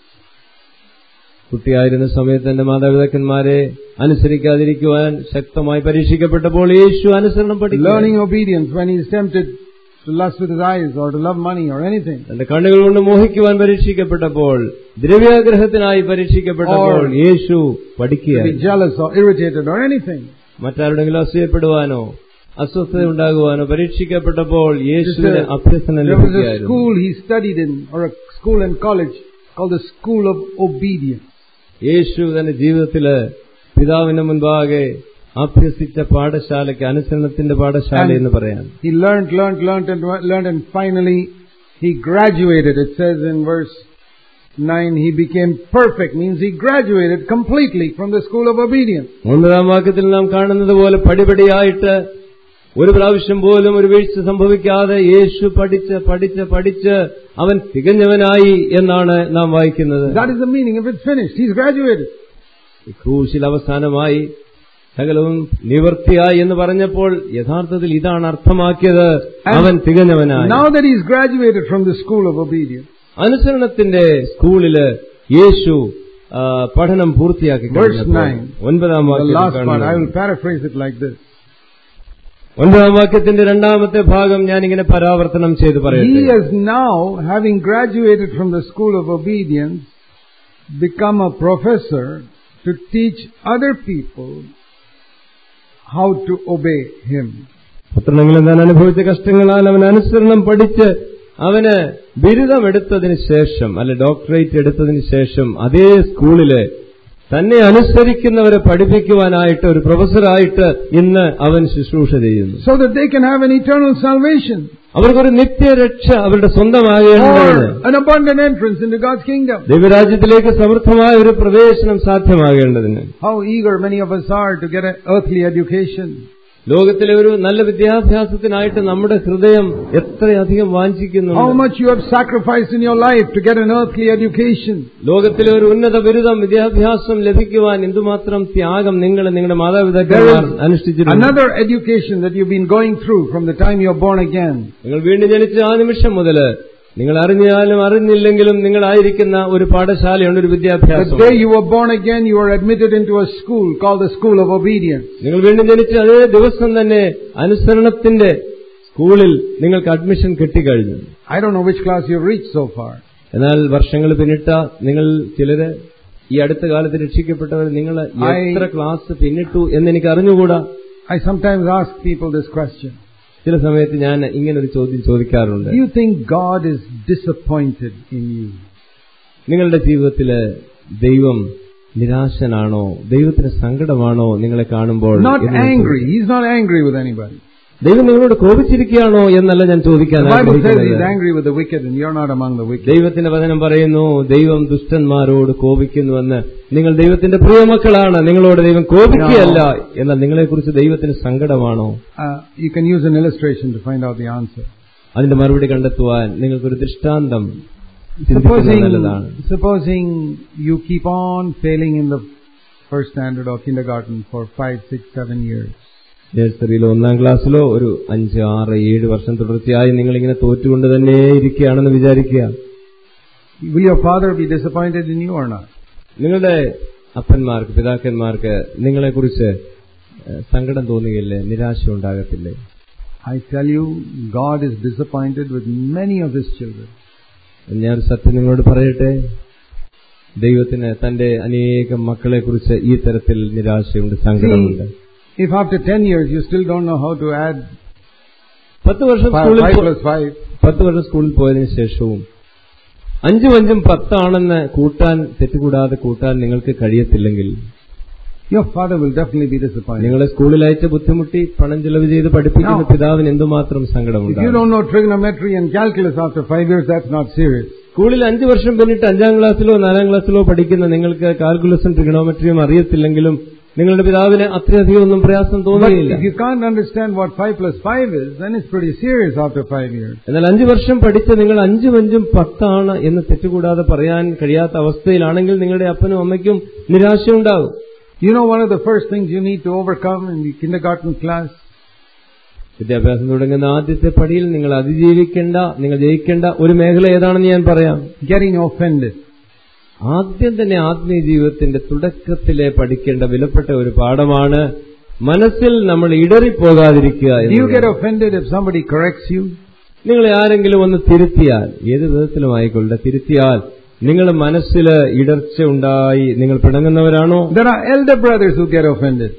കുട്ടിയായിരുന്ന സമയത്ത് തന്റെ മാതാപിതാക്കന്മാരെ അനുസരിക്കാതിരിക്കുവാൻ ശക്തമായി പരീക്ഷിക്കപ്പെട്ടപ്പോൾ യേശു അനുസരണം പഠിക്കുക Learning obedience when he is tempted to lust with his eyes or to love money or anything. തന്റെ കണ്ണുകൾ കൊണ്ട് മോഹിക്കുവാൻ പരീക്ഷിക്കപ്പെട്ടപ്പോൾ ദ്രവ്യാഗ്രഹത്തിനായി പരീക്ഷിക്കപ്പെട്ടപ്പോൾ Or- Yeshu To be പഠിക്കുകയായിരുന്നു jealous or irritated or anything. മറ്റാരുടെങ്കിലും അസൂയപ്പെടുവാനോ അസ്വസ്ഥത ഉണ്ടാകുവാനോ പരീക്ഷിക്കപ്പെട്ടപ്പോൾ Just യേശുവിന് a- അഭ്യസനം there was a ലഭിക്കുകയായിരുന്നു school he studied in, or a school and college called the School of Obedience. യേശു തന്റെ ജീവിതത്തില് പിതാവിന് മുൻപാകെ അഭ്യസിച്ച പാഠശാലയ്ക്ക് അനുസരണത്തിന്റെ പാഠശാല And- എന്ന് പറയാം He learned, learned, learned, and learned, and finally he graduated. It says in verse 9, he became perfect, means he graduated completely from the school of obedience. ഒൻപതാം വാക്യത്തിൽ നാം കാണുന്നത് പോലെ പടിപടിയായിട്ട് ഒരു പ്രാവശ്യം പോലും ഒരു വീഴ്ച സംഭവിക്കാതെ യേശു പഠിച്ച് പഠിച്ച് പഠിച്ച് അവൻ തികഞ്ഞവനായി എന്നാണ് നാം വായിക്കുന്നത് That is the meaning of it finished. He's graduated. ക്രൂശിൽ അവസാനമായി സകലവും നിവൃത്തിയായി എന്ന് പറഞ്ഞപ്പോൾ യഥാർത്ഥത്തിൽ ഇതാണ് അർത്ഥമാക്കിയത് അവൻ തികഞ്ഞവനായി Now that he's graduated from the school of obedience, അനുസരണത്തിന്റെ സ്കൂളില് യേശു ആ, പഠനം പൂർത്തിയാക്കി Verse കഴിഞ്ഞപ്പോൾ nine. ഒൻപതാം the വാക്യം last part, I കാണുന്നു. will paraphrase it like this. ഒൻപതാം വാക്യത്തിന്റെ രണ്ടാമത്തെ ഭാഗം ഞാനിങ്ങനെ പരാവർത്തനം ചെയ്ത് He പറയട്ടെ has now, having graduated from the school of obedience, become a professor to teach other people how to obey him. പുത്രനെങ്കിലും താൻ അനുഭവിച്ച കഷ്ടങ്ങളാൽ അവൻ അനുസരണം പഠിച്ച് അവന് ബിരുദമെടുത്തതിന് ശേഷം അല്ലെ ഡോക്ടറേറ്റ് എടുത്തതിന് ശേഷം അതേ സ്കൂളില് തന്നെ അനുസരിക്കുന്നവരെ പഠിപ്പിക്കുവാനായിട്ട് ഒരു പ്രൊഫസറായിട്ട് ഇന്ന് അവൻ ശുശ്രൂഷ ചെയ്യുന്നു So that they can have an eternal salvation അവർക്കൊരു നിത്യരക്ഷ അവരുടെ സ്വന്തമാകേണ്ടതാണ് or an abundant entrance into God's kingdom. ദൈവരാജ്യത്തിലേക്ക് സമൃദ്ധമായ ഒരു പ്രവേശനം സാധ്യമാകേണ്ടതിന് How eager many of us are to get an earthly education. ലോകത്തിലെ ഒരു നല്ല വിദ്യാഭ്യാസത്തിനായിട്ട് നമ്മുടെ ഹൃദയം എത്രയധികം How വാഞ്ചിക്കുന്നുണ്ട് much you have sacrificed in your life to get an earthly education. ലോകത്തിലെ ഒരു ഉന്നത ബിരുദം വിദ്യാഭ്യാസം ലഭിക്കുവാൻ എന്തുമാത്രം ത്യാഗം നിങ്ങൾ നിങ്ങളുടെ There മാതാപിതാക്കന്മാർ is അനുഷ്ഠിച്ചിട്ടുണ്ട് another education that you've been going through from the time you're born again. നിങ്ങൾ വീണ്ടും ജനിച്ച ആ നിമിഷം മുതല് നിങ്ങൾ അറിഞ്ഞാലും അറിഞ്ഞില്ലെങ്കിലും നിങ്ങളായിരിക്കുന്ന ഒരു പാഠശാലയുണ്ട് ഒരു The വിദ്യാഭ്യാസം day you were born again, you were admitted into a school called the School of Obedience. നിങ്ങൾ വീണ്ടും ജനിച്ച അതേ ദിവസം തന്നെ അനുസരണത്തിന്റെ സ്കൂളിൽ നിങ്ങൾക്ക് അഡ്മിഷൻ കിട്ടിക്കഴിഞ്ഞു I don't know which class you've reached so far. എന്നാൽ വർഷങ്ങൾ പിന്നിട്ട നിങ്ങൾ ചിലര് ഈ അടുത്ത കാലത്ത് രക്ഷിക്കപ്പെട്ടവർ നിങ്ങൾ എത്ര ക്ലാസ് പിന്നിട്ടു എന്ന് എനിക്ക് അറിഞ്ഞുകൂടാ I sometimes ask people this question. ചില സമയത്ത് ഞാൻ ഇങ്ങനെ ഒരു ചോദ്യം ചോദിക്കാറുണ്ട് Do you think God is disappointed in you? നിങ്ങളുടെ ജീവിതത്തില് ദൈവം നിരാശനാണോ ദൈവത്തിന് സങ്കടമാണോ നിങ്ങളെ കാണുമ്പോൾ Not എന്ന് ഞാൻ angry. ചോദിക്കുന്നു. He's not angry with anybody. ദൈവം നിങ്ങളോട് കോപിച്ചിരിക്കുകയാണോ എന്നല്ല ഞാൻ ചോദിക്കാൻ The Bible says He's ആഗ്രഹിക്കുന്നത് angry with the wicked and you're not among the wicked. ദൈവത്തിന്റെ വചനം പറയുന്നു ദൈവം ദുഷ്ടന്മാരോട് കോപിക്കുന്നുവെന്ന് നിങ്ങൾ ദൈവത്തിന്റെ പ്രിയമക്കളാണ് നിങ്ങളോട് ദൈവം കോപിക്കുകയല്ല എന്നാൽ നിങ്ങളെക്കുറിച്ച് ദൈവത്തിന് സങ്കടമാണോ Uh, you can use an illustration to find out the answer. അതിന്റെ മറുപടി കണ്ടെത്തുവാൻ നിങ്ങൾക്കൊരു ദൃഷ്ടാന്തം ചിന്തിക്കുന്നത് Supposing, നല്ലതാണ് supposing you keep on failing in the first standard or kindergarten for five, six, seven years. നഴ്സറിയിലോ ഒന്നാം ക്ലാസ്സിലോ ഒരു അഞ്ച് ആറ് ഏഴ് വർഷം തുടർച്ചയായി നിങ്ങളിങ്ങനെ തോറ്റുകൊണ്ട് തന്നെ ഇരിക്കുകയാണെന്ന് വിചാരിക്കുക Will your father be disappointed in you or not? നിങ്ങളുടെ അപ്പന്മാർക്ക് പിതാക്കന്മാർക്ക് നിങ്ങളെക്കുറിച്ച് ഏഹ്, സങ്കടം തോന്നുകയില്ലേ നിരാശ ഉണ്ടാകത്തില്ലേ I tell you, God is disappointed with many of His children. ഞാൻ ഒരു സത്യം നിങ്ങളോട് പറയട്ടെ ദൈവത്തിന് തന്റെ അനേകം മക്കളെക്കുറിച്ച് ഈ തരത്തിൽ നിരാശയുണ്ട് സങ്കടമുണ്ട് If after 10 years you still don't know how to add പത്ത് വർഷം 5, സ്കൂളിൽ പോ- plus 5, പത്ത് വർഷം സ്കൂളിൽ പോയതിനു ശേഷവും അഞ്ചും അഞ്ചും പത്താണെന്ന് കൂട്ടാൻ തെറ്റുകൂടാതെ കൂട്ടാൻ നിങ്ങൾക്ക് കഴിയത്തില്ലെങ്കിൽ your father will definitely be disappointed. നിങ്ങളെ സ്കൂളിൽ അയച്ച് ബുദ്ധിമുട്ടി പണം ചെലവ് ചെയ്ത് പഠിപ്പിക്കുന്ന No. പിതാവിന് എന്തുമാത്രം If you സങ്കടമുണ്ടാകും don't know trigonometry and calculus after 5 years, that's not serious. സ്കൂളിൽ അഞ്ചു വർഷം പിന്നിട്ട് അഞ്ചാം ക്ലാസ്സിലോ നാലാം ക്ലാസ്സിലോ പഠിക്കുന്ന നിങ്ങൾക്ക് കാൽക്കുലസും ട്രിഗണോമെട്രിയും അറിയത്തില്ലെങ്കിലും നിങ്ങളുടെ പിതാവിന് അത്രയധികം ഒന്നും പ്രയാസം But തോന്നുകയില്ല if you can't understand what 5 plus 5 is, then it's pretty serious after 5 years. എന്നാൽ അഞ്ചു വർഷം പഠിച്ച് നിങ്ങൾ അഞ്ചും അഞ്ചും പത്താണ് എന്ന് തെറ്റുകൂടാതെ പറയാൻ കഴിയാത്ത അവസ്ഥയിലാണെങ്കിൽ നിങ്ങളുടെ അപ്പനും അമ്മയ്ക്കും നിരാശയുണ്ടാകും You know one of the first things you need to overcome in the kindergarten class? വിദ്യാഭ്യാസം തുടങ്ങുന്ന ആദ്യത്തെ പടിയിൽ നിങ്ങൾ അതിജീവിക്കേണ്ട നിങ്ങൾ ജയിക്കേണ്ട ഒരു മേഖല ഏതാണെന്ന് ഞാൻ പറയാം Getting offended. ആദ്യം തന്നെ ആത്മീയ ജീവിതത്തിന്റെ തുടക്കത്തിലെ പഠിക്കേണ്ട വിലപ്പെട്ട ഒരു പാഠമാണ് മനസ്സിൽ നമ്മൾ ഇടറിപ്പോകാതിരിക്കുക Do you get എന്നുള്ളത്. offended if somebody corrects you? നിങ്ങളെ ആരെങ്കിലും ഒന്ന് തിരുത്തിയാൽ ഏത് വിധത്തിലും ആയിക്കൊള്ളട്ടെ തിരുത്തിയാൽ നിങ്ങൾ മനസ്സിൽ ഇടർച്ച ഉണ്ടായി നിങ്ങൾ പിണങ്ങുന്നവരാണോ There are elder brothers who get offended.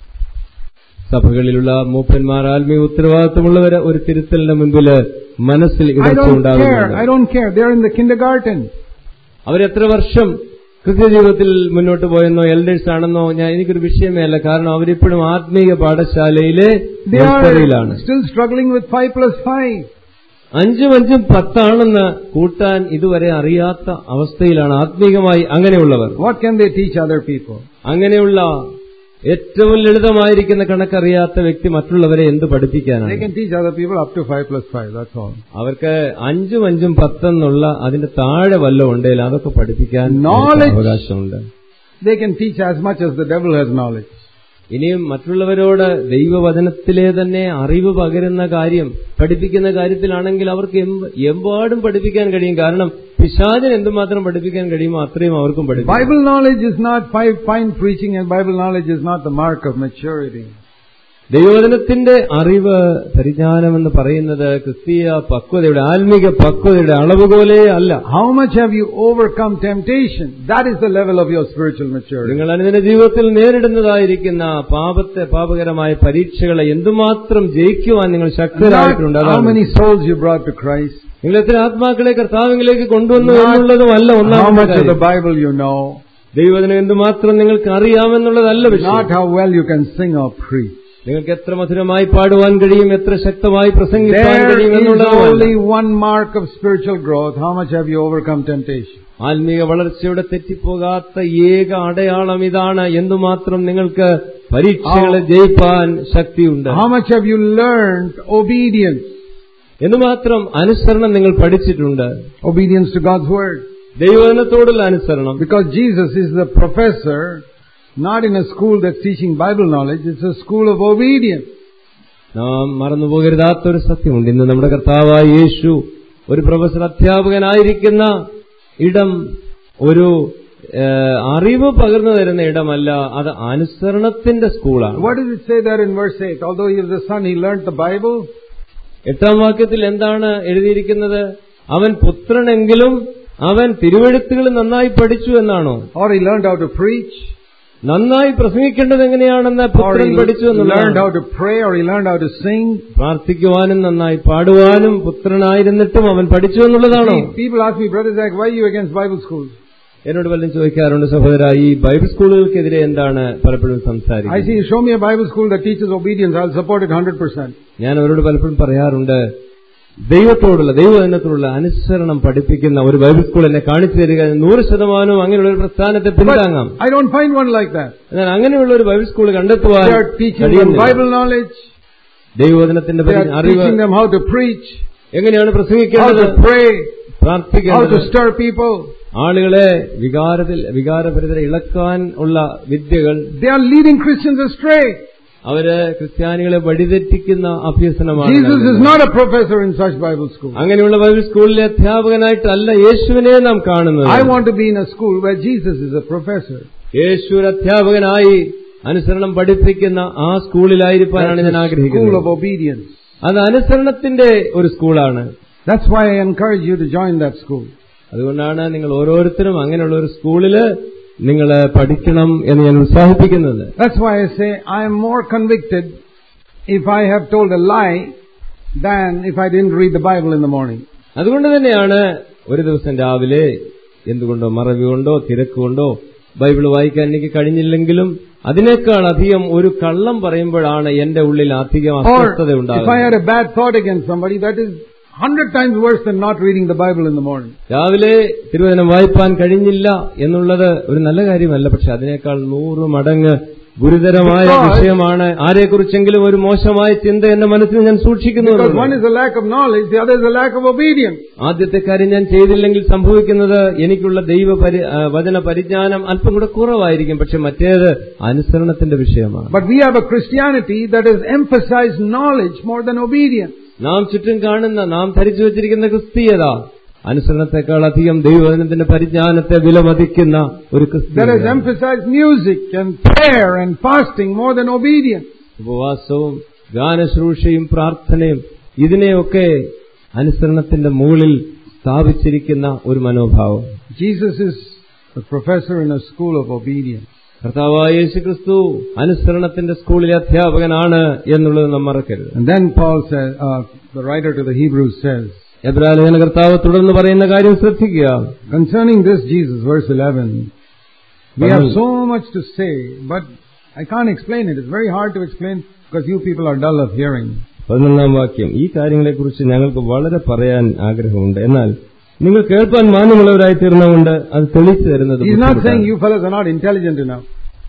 സഭകളിലുള്ള മൂപ്പന്മാർ ആത്മീയ ഉത്തരവാദിത്വമുള്ളവര് ഒരു തിരുത്തലിന്റെ മുൻപിൽ മനസ്സിൽ I ഇടർച്ച don't care. I ഉണ്ടാകുന്നുണ്ട് don't care. They're in the kindergarten. അവരെത്ര വർഷം കൃത്യജീവിതത്തിൽ മുന്നോട്ട് പോയെന്നോ എൽഡേഴ്സ് ആണെന്നോ ഞാൻ എനിക്കൊരു വിഷയമേ അല്ല കാരണം അവരിപ്പോഴും ആത്മീയ പാഠശാലയിലെ They നഴ്സറിയിലാണ് are still struggling with 5 plus 5. അഞ്ചും അഞ്ചും പത്താണെന്ന് കൂട്ടാൻ ഇതുവരെ അറിയാത്ത അവസ്ഥയിലാണ് ആത്മീകമായി അങ്ങനെയുള്ളവർ What can they teach other people? അങ്ങനെയുള്ള ഏറ്റവും ലളിതമായിരിക്കുന്ന കണക്കറിയാത്ത വ്യക്തി മറ്റുള്ളവരെ എന്ത് They പഠിപ്പിക്കാനാണ് can teach other people up to 5 plus 5. That's all. അവർക്ക് അഞ്ചും അഞ്ചും പത്തെന്നുള്ള അതിന്റെ താഴെ വല്ലതും ഉണ്ടെങ്കിൽ അതൊക്കെ പഠിപ്പിക്കാൻ Knowledge. അവകാശമുണ്ട് They can teach as much as the devil has knowledge. ഇനിയും മറ്റുള്ളവരോട് ദൈവവചനത്തിലെ തന്നെ അറിവ് പകരുന്ന കാര്യം പഠിപ്പിക്കുന്ന കാര്യത്തിലാണെങ്കിൽ അവർക്ക് എമ്പ- എമ്പാടും പഠിപ്പിക്കാൻ കഴിയും കാരണം പിശാചിന് എന്തുമാത്രം പഠിപ്പിക്കാൻ കഴിയുമോ അത്രയും അവർക്കും പഠിപ്പിക്കും Bible knowledge is not five fine preaching and Bible knowledge is not the mark of maturity. ദൈവവചനത്തിന്റെ അറിവ് പരിജ്ഞാനമെന്ന് പറയുന്നത് ക്രിസ്തീയ പക്വതയുടെ ആത്മീക പക്വതയുടെ അളവുപോലെ അല്ല How much have you overcome temptation? That is the level of your spiritual maturity. നിങ്ങൾ അനുദിന ജീവിതത്തിൽ നേരിടുന്നതായിരിക്കുന്ന പാപത്തെ പാപകരമായ പരീക്ഷകളെ എന്തുമാത്രം ജയിക്കുവാൻ നിങ്ങൾ Not ശക്തരായിട്ടുണ്ട് how അതാണ് many souls you brought to Christ. നിങ്ങൾ എത്ര ആത്മാക്കളെ കർത്താവിലേക്ക് കൊണ്ടുവന്നു Not എന്നുള്ളതുമല്ല How ഒന്നാമത്തെ much of the കാര്യം. Bible you know. ദൈവത്തിനെ എന്തുമാത്രം നിങ്ങൾക്ക് അറിയാമെന്നുള്ളതല്ല വിഷയം Not how well you can sing or preach. നിങ്ങൾക്ക് എത്ര മധുരമായി പാടുവാൻ കഴിയും എത്ര ശക്തമായി പ്രസംഗിക്കാൻ There കഴിയും is എന്നുള്ളതുമല്ല only one mark of spiritual growth. How much have you overcome temptation? ആത്മീയ വളർച്ചയുടെ തെറ്റിപ്പോകാത്ത ഏക അടയാളം ഇതാണ് എന്തുമാത്രം നിങ്ങൾക്ക് പരീക്ഷകളെ ജയിപ്പാൻ ശക്തിയുണ്ട് How much have you learned obedience? എന്തുമാത്രം അനുസരണം നിങ്ങൾ പഠിച്ചിട്ടുണ്ട് Obedience to God's word. ദൈവജനത്തോടുള്ള അനുസരണം Because Jesus is the professor, not in a school that's teaching Bible knowledge, it's a school of obedience. നാം മറന്നുപോകരുതാത്തൊരു സത്യമുണ്ട് ഇന്ന് നമ്മുടെ കർത്താവായ യേശു ഒരു പ്രൊഫസർ അധ്യാപകനായിരിക്കുന്ന ഇടം ഒരു ഏഹ്, അറിവ് പകർന്നു തരുന്ന ഇടമല്ല അത് അനുസരണത്തിന്റെ സ്കൂളാണ് What does it say there in verse 8? Although he was the son, he learned the Bible. എട്ടാം വാക്യത്തിൽ എന്താണ് എഴുതിയിരിക്കുന്നത് അവൻ പുത്രനെങ്കിലും അവൻ തിരുവെഴുത്തുകൾ നന്നായി പഠിച്ചു എന്നാണോ Or he learned how to preach. നന്നായി പ്രസംഗിക്കേണ്ടത് എങ്ങനെയാണെന്ന് Or പുത്രൻ he പഠിച്ചു learned എന്നുള്ളതാണ് how to pray. Or he learned how to sing. പ്രാർത്ഥിക്കുവാനും നന്നായി പാടുവാനും പുത്രനായിരുന്നിട്ടും അവൻ പഠിച്ചു എന്നുള്ളതാണോ See, people ask me, Brother Zach, why are you against Bible schools? എന്നോട് പലരും ചോദിക്കാറുണ്ട് സഹോദര ഈ ബൈബിൾ സ്കൂളുകൾക്കെതിരെ എന്താണ് പലപ്പോഴും I സംസാരിക്കുന്നത് say, show me a Bible school that teaches obedience. I'll support it 100%. ഞാൻ അവരോട് പലപ്പോഴും പറയാറുണ്ട് ദൈവത്തോടുള്ള ദൈവജനത്തോടുള്ള അനുസരണം പഠിപ്പിക്കുന്ന ഒരു ബൈബിൾ സ്കൂൾ എന്നെ കാണിച്ചു തരിക നൂറ് ശതമാനവും അങ്ങനെയുള്ള ഒരു പ്രസ്ഥാനത്തെ പിന്താങ്ങാം I don't find one like that. എന്നാൽ അങ്ങനെയുള്ള ഒരു ബൈബിൾ സ്കൂൾ കണ്ടെത്തുവാൻ They are teaching them കഴിയുന്നില്ല. Bible knowledge. ദൈവവചനത്തിന്റെ They പരി- are അറിവ് teaching them how to preach, എങ്ങനെയാണ് how പ്രസംഗിക്കേണ്ടത് to pray, how പ്രാർത്ഥിക്കേണ്ടത് to stir people. ആളുകളെ വികാരത്തിൽ വികാരഭരിതരെ ഇളക്കാൻ ഉള്ള വിദ്യകൾ They are leading Christians astray. അവര് ക്രിസ്ത്യാനികളെ വഴിതെറ്റിക്കുന്ന അഭ്യസനമാണ് Jesus is നൽകുന്നത്. not a professor in such Bible school. അങ്ങനെയുള്ള ബൈബിൾ സ്കൂളിലെ അധ്യാപകനായിട്ടല്ല യേശുവിനെ നാം കാണുന്നത് I want to be in a school where Jesus is a professor. യേശു ഒരു അധ്യാപകനായി അനുസരണം പഠിപ്പിക്കുന്ന ആ സ്കൂളിലായിരിക്കാനാണ് ഞാൻ That's a school ആഗ്രഹിക്കുന്നത് of obedience. അത് അനുസരണത്തിന്റെ ഒരു സ്കൂളാണ് That's why I encourage you to join that school. അതുകൊണ്ടാണ് നിങ്ങൾ ഓരോരുത്തരും അങ്ങനെയുള്ള ഒരു സ്കൂളില് നിങ്ങൾ പഠിക്കണം എന്ന് ഞാൻ ഉത്സാഹിപ്പിക്കുന്നത് That's why I say I am more convicted if I have told a lie than if I didn't read the Bible in the morning. അതുകൊണ്ട് തന്നെയാണ് ഒരു ദിവസം രാവിലെ എന്തുകൊണ്ടോ മറവി കൊണ്ടോ തിരക്ക് കൊണ്ടോ ബൈബിൾ വായിക്കാൻ എനിക്ക് കഴിഞ്ഞില്ലെങ്കിലും അതിനേക്കാൾ അധികം ഒരു കള്ളം പറയുമ്പോഴാണ് എന്റെ ഉള്ളിൽ അധികം അസ്വസ്ഥത Or if I ഉണ്ടാകുന്നത് had a bad thought against somebody, that is hundred times worse than not reading the Bible in the morning. രാവിലെ തിരുവചനം വായിപ്പാൻ കഴിഞ്ഞില്ല എന്നുള്ളത് ഒരു നല്ല കാര്യമല്ല പക്ഷെ അതിനേക്കാൾ നൂറ് മടങ്ങ് ഗുരുതരമായ Because- വിഷയമാണ് ആരെക്കുറിച്ചെങ്കിലും ഒരു മോശമായ ചിന്ത എന്റെ മനസ്സിൽ ഞാൻ സൂക്ഷിക്കുന്നു Because എന്നുള്ളത്. one is a lack of knowledge, the other is a lack of obedience. ആദ്യത്തെ കാര്യം ഞാൻ ചെയ്തില്ലെങ്കിൽ സംഭവിക്കുന്നത് എനിക്കുള്ള ദൈവ പരി ആ, വചന പരിജ്ഞാനം അല്പം കൂടെ കുറവായിരിക്കും പക്ഷെ മറ്റേത് അനുസരണത്തിന്റെ വിഷയമാണ് But we have a Christianity that has emphasized knowledge more than obedience. നാം ചുറ്റും കാണുന്ന നാം ധരിച്ചു വച്ചിരിക്കുന്ന ക്രിസ്തീയത അനുസരണത്തെക്കാൾ അധികം ദൈവവചനത്തിന്റെ പരിജ്ഞാനത്തെ വിലമതിക്കുന്ന ഒരു That has ക്രിസ്തീയത emphasized music and prayer and fasting more than obedience. ഉപവാസവും ഗാനശ്രൂഷയും പ്രാർത്ഥനയും ഇതിനെയൊക്കെ അനുസരണത്തിന്റെ മുകളിൽ സ്ഥാപിച്ചിരിക്കുന്ന ഒരു മനോഭാവം Jesus is a professor in a school of obedience. കർത്താവായ യേശു ക്രിസ്തു അനുസരണത്തിന്റെ സ്കൂളിലെ അധ്യാപകനാണ് എന്നുള്ളത് നാം മറക്കരുത് And then Paul says, uh, the writer to the Hebrews says, എബ്രാലേഖന കർത്താവ് തുടർന്ന് പറയുന്ന കാര്യം ശ്രദ്ധിക്കുക concerning this Jesus, verse 11, we have Pardon. so much to say, but I can't explain it. It's very hard to explain because you people are dull of hearing. പതിനൊന്നാം വാക്യം ഈ കാര്യങ്ങളെക്കുറിച്ച് ഞങ്ങൾക്ക് വളരെ പറയാൻ ആഗ്രഹമുണ്ട് എന്നാൽ നിങ്ങൾ കേൾപ്പാൻ മാന്യമുള്ളവരായി തീർന്നുകൊണ്ട് അത് തെളിച്ചു തരുന്നത് He's not saying ബുദ്ധിമുട്ടാണ്. you fellows are not intelligent enough.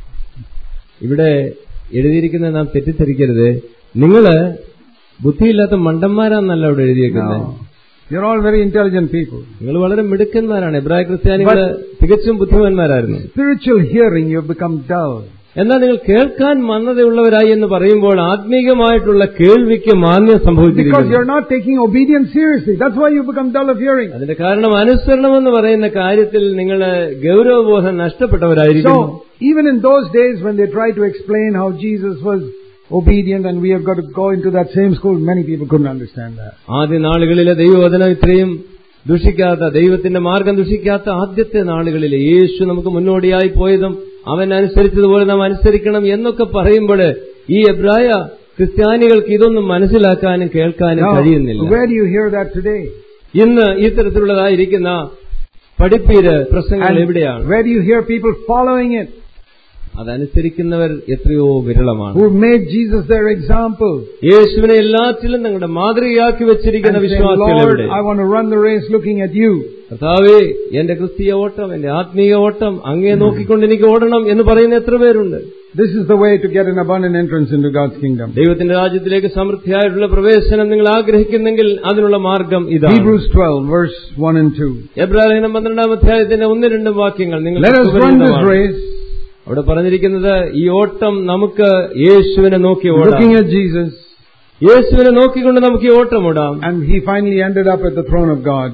ഇവിടെ എഴുതിയിരിക്കുന്നത് നാം തെറ്റിദ്ധരിക്കരുത് നിങ്ങള് ബുദ്ധിയില്ലാത്ത മണ്ടന്മാരാന്നല്ല ഇവിടെ എഴുതിയേക്കുന്നത് No. You're all very intelligent people. നിങ്ങൾ വളരെ മിടുക്കന്മാരാണ് എബ്രായ ക്രിസ്ത്യാനികള് തികച്ചും ബുദ്ധിമാന്മാരായിരുന്നു Spiritual hearing, you have become dull. എന്നാൽ നിങ്ങൾ കേൾക്കാൻ മന്ദതയുള്ളവരായി എന്ന് പറയുമ്പോൾ ആത്മീകമായിട്ടുള്ള കേൾവിക്ക് മാന്യം Because സംഭവിച്ചിരിക്കുന്നു you're not taking obedience seriously. That's why you become dull of hearing. അതിന്റെ കാരണം അനുസരണം എന്ന് പറയുന്ന കാര്യത്തിൽ നിങ്ങൾ ഗൗരവബോധം നഷ്ടപ്പെട്ടവരായിരിക്കുന്നു So, even in those days when they tried to explain how Jesus was obedient and we have got to go into that same school, many people couldn't understand that. ആദ്യ നാളുകളിലെ ദൈവവചനം ഇത്രയും ദുഷിക്കാത്ത ദൈവത്തിന്റെ മാർഗം ദുഷിക്കാത്ത ആദ്യത്തെ നാളുകളിൽ യേശു നമുക്ക് മുന്നോടിയായി പോയതും അവൻ അനുസരിച്ചതുപോലെ നാം അനുസരിക്കണം എന്നൊക്കെ പറയുമ്പോൾ ഈ എബ്രായ ക്രിസ്ത്യാനികൾക്ക് ഇതൊന്നും മനസ്സിലാക്കാനും കേൾക്കാനും Now, കഴിയുന്നില്ല where do you hear that today? ഇന്ന് ഈ തരത്തിലുള്ളതായിരിക്കുന്ന പഠിപ്പീര് പ്രസംഗങ്ങൾ And എവിടെയാണ് where do you hear people following it? അതനുസരിക്കുന്നവർ എത്രയോ വിരളമാണ് Who made Jesus their example? യേശുവിനെ എല്ലാറ്റിലും തങ്ങളുടെ മാതൃകയാക്കി വെച്ചിരിക്കുന്ന And say, വിശ്വാസികൾ Lord, എവിടെ I want to run the race looking at you. കർത്താവേ എന്റെ ക്രിസ്തീയ ഓട്ടം എന്റെ ആത്മീയ ഓട്ടം അങ്ങേ നോക്കിക്കൊണ്ട് എനിക്ക് ഓടണം എന്ന് പറയുന്ന എത്ര പേരുണ്ട് This is the way to get an abundant entrance into God's kingdom. ദൈവത്തിന്റെ രാജ്യത്തിലേക്ക് സമൃദ്ധിയായിട്ടുള്ള പ്രവേശനം നിങ്ങൾ ആഗ്രഹിക്കുന്നെങ്കിൽ അതിനുള്ള മാർഗം ഇതാണ് Hebrews 12, verse 1 and 2. എബ്രാഹിം പന്ത്രണ്ടാം അധ്യായത്തിന്റെ ഒന്ന് രണ്ടും വാക്യങ്ങൾ നിങ്ങൾ Let us run this race അവിടെ പറഞ്ഞിരിക്കുന്നത് ഈ ഓട്ടം നമുക്ക് യേശുവിനെ നോക്കി ഓടാം looking at Jesus. യേശുവിനെ നോക്കിക്കൊണ്ട് നമുക്ക് ഈ ഓട്ടം ഓടാം And he finally ended up at the throne of God.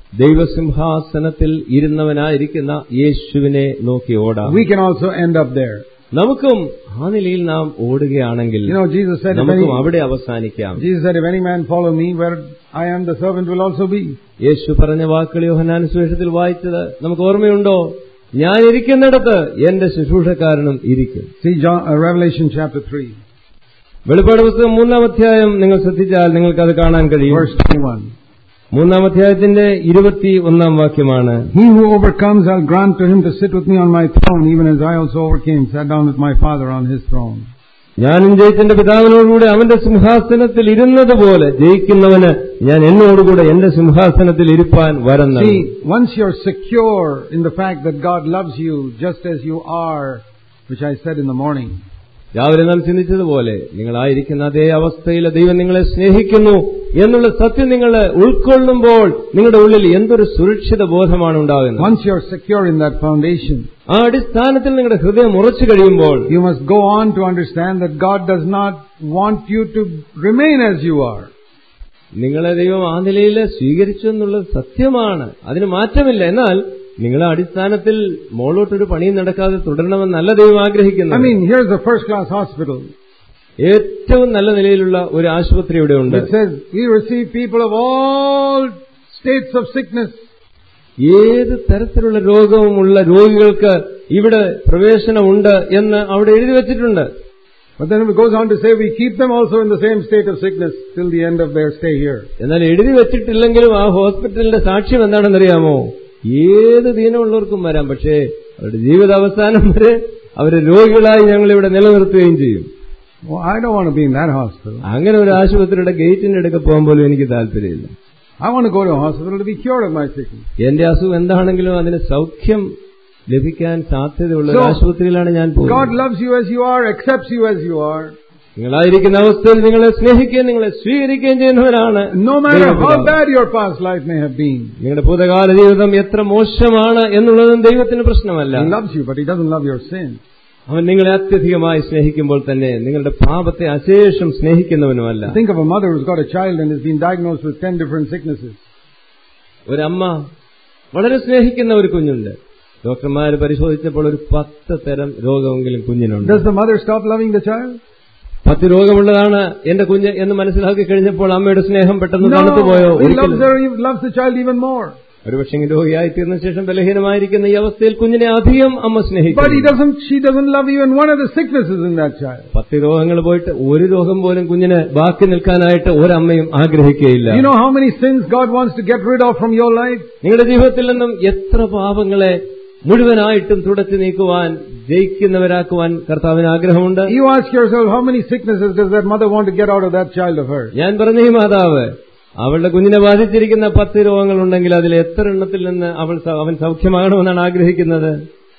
ദൈവസിംഹാസനത്തിൽ ഇരുന്നവനായിരിക്കുന്ന യേശുവിനെ നോക്കി ഓടാം We can also end up there. നമുക്കും ആ നിലയിൽ നാം ഓടുകയാണെങ്കിൽ You know, Jesus said, if നമുക്കും any, അവിടെ അവസാനിക്കാം Jesus said, if any man follow me, where I am, the servant will also be. യേശു പറഞ്ഞ വാക്കുകൾ യോഹന്നാൻ സുവിശേഷത്തിൽ വായിച്ചത് നമുക്ക് ഓർമ്മയുണ്ടോ ഞാൻ ഇരിക്കുന്നിടത്ത് എന്റെ ശുശ്രൂഷക്കാരനും ഇരിക്കും See John, uh, Revelation chapter 3, വെളിപ്പാട് പുസ്തകം മൂന്നാം അധ്യായം നിങ്ങൾ ശ്രദ്ധിച്ചാൽ നിങ്ങൾക്ക് അത് കാണാൻ കഴിയും verse 21. മൂന്നാം അധ്യായത്തിന്റെ ഇരുപത്തി ഒന്നാം വാക്യമാണ് He who overcomes, I'll grant to him to sit with me on my throne, even as I also overcame, sat down with my Father on his throne. ഞാനും ജയിച്ചെന്റെ പിതാവിനോടുകൂടെ അവന്റെ സിംഹാസനത്തിൽ ഇരുന്നതുപോലെ ജയിക്കുന്നവന് ഞാൻ എന്നോടുകൂടെ എന്റെ സിംഹാസനത്തിൽ ഇരുപ്പാൻ വരം നൽകും See, once you're secure in the fact that God loves you just as you are, which I said in the morning, രാവിലെ നാം ചിന്തിച്ചതുപോലെ നിങ്ങളായിരിക്കുന്ന അതേ അവസ്ഥയിൽ ദൈവം നിങ്ങളെ സ്നേഹിക്കുന്നു എന്നുള്ള സത്യം നിങ്ങൾ ഉൾക്കൊള്ളുമ്പോൾ നിങ്ങളുടെ ഉള്ളിൽ എന്തൊരു സുരക്ഷിത ബോധമാണ് ഉണ്ടാകുന്നത് Once you're secure in that foundation, ആ അടിസ്ഥാനത്തിൽ നിങ്ങളുടെ ഹൃദയം ഉറച്ചു കഴിയുമ്പോൾ you must go on to understand that God does not want you to remain as you are. നിങ്ങളെ ദൈവം ആ നിലയിൽ സ്വീകരിച്ചു എന്നുള്ളത് സത്യമാണ് അതിന് മാറ്റമില്ല എന്നാൽ നിങ്ങളെ അടിസ്ഥാനത്തിൽ മോളോട്ടൊരു പണിയും നടക്കാതെ തുടരണമെന്നല്ല ദൈവം I ആഗ്രഹിക്കുന്നത് mean, here's a first class hospital. ഏറ്റവും നല്ല നിലയിലുള്ള ഒരു ആശുപത്രി ഇവിടെ ഉണ്ട് It says, we receive people of all states of sickness. ഏത് തരത്തിലുള്ള രോഗവുമുള്ള രോഗികൾക്ക് ഇവിടെ പ്രവേശനമുണ്ട് എന്ന് അവിടെ എഴുതി വച്ചിട്ടുണ്ട് But then it goes on to say we keep them also in the same state of sickness till the end of their stay here. എന്നാൽ എഴുതി വെച്ചിട്ടില്ലെങ്കിലും ആ ഹോസ്പിറ്റലിന്റെ സാക്ഷ്യം എന്താണെന്നറിയാമോ ഏത് ദീനമുള്ളവർക്കും വരാം പക്ഷേ അവരുടെ ജീവിതാവസാനം വരെ അവരെ രോഗികളായി ഞങ്ങൾ ഇവിടെ നിലനിർത്തുകയും ചെയ്യും Well, I don't want to be in that hospital. അങ്ങനെ ഒരു ആശുപത്രിയുടെ ഗേറ്റിന്റെ അടുക്ക പോകാൻ പോലും എനിക്ക് താല്പര്യമില്ല I want to go to a hospital to be cured of my sickness. എന്റെ അസുഖം എന്താണെങ്കിലും അതിന് സൗഖ്യം ലഭിക്കാൻ സാധ്യതയുള്ള ഒരു So, ആശുപത്രിയിലാണ് ഞാൻ God പോകുന്നത് loves you as you are, accepts you as you are. നിങ്ങളായിരിക്കുന്ന അവസ്ഥയിൽ നിങ്ങളെ സ്നേഹിക്കുകയും നിങ്ങളെ സ്വീകരിക്കുകയും ചെയ്യുന്നവരാണ് No matter how ദൈവപിതാവ്. bad your past life may have been. നിങ്ങളുടെ ഭൂതകാല ജീവിതം എത്ര മോശമാണ് എന്നുള്ളതും ദൈവത്തിന് പ്രശ്നമല്ല He loves you, but He doesn't love your sin. അവൻ നിങ്ങളെ അത്യധികമായി സ്നേഹിക്കുമ്പോൾ തന്നെ നിങ്ങളുടെ പാപത്തെ അശേഷം സ്നേഹിക്കുന്നവനുമല്ല Think of a mother who's got a child and has been diagnosed with ten different sicknesses. ഒരമ്മ വളരെ സ്നേഹിക്കുന്ന ഒരു കുഞ്ഞുണ്ട് ഡോക്ടർമാർ പരിശോധിച്ചപ്പോൾ ഒരു പത്ത് തരം രോഗമെങ്കിലും കുഞ്ഞിനുണ്ട് Does the mother stop loving the child? പത്ത് രോഗമുള്ളതാണ് എന്റെ കുഞ്ഞ് എന്ന് മനസ്സിലാക്കി കഴിഞ്ഞപ്പോൾ അമ്മയുടെ സ്നേഹം പെട്ടെന്ന് തണുത്തുപോയോ No, he loves ഒരിക്കലും. her, he loves the child even more. ഒരുപക്ഷെ രോഗിയായി തീർന്ന ശേഷം ബലഹീനമായിരിക്കുന്ന ഈ അവസ്ഥയിൽ കുഞ്ഞിനെ അധികം അമ്മ But he സ്നേഹിക്കും doesn't, she doesn't love even one of the sicknesses in that child. പത്ത് രോഗങ്ങൾ പോയിട്ട് ഒരു രോഗം പോലും കുഞ്ഞിന് ബാക്കി നിൽക്കാനായിട്ട് ഒരമ്മയും ആഗ്രഹിക്കുകയില്ല You know how many sins God wants to get rid of from your life? നിങ്ങളുടെ ജീവിതത്തിൽ നിന്നും എത്ര പാപങ്ങളെ മുഴുവനായിട്ടും തുടച്ചു നീക്കുവാൻ ജയിക്കുന്നവരാക്കുവാൻ കർത്താവിന് ആഗ്രഹമുണ്ട് You ask yourself, how many sicknesses does that mother want to get out of that child of hers? ഞാൻ പറഞ്ഞ ഈ മാതാവ് അവളുടെ കുഞ്ഞിനെ ബാധിച്ചിരിക്കുന്ന പത്ത് രോഗങ്ങളുണ്ടെങ്കിൽ അതിൽ എത്ര എണ്ണത്തിൽ നിന്ന് അവൾ സ- അവൻ സൗഖ്യമാകണമെന്നാണ് ആഗ്രഹിക്കുന്നത്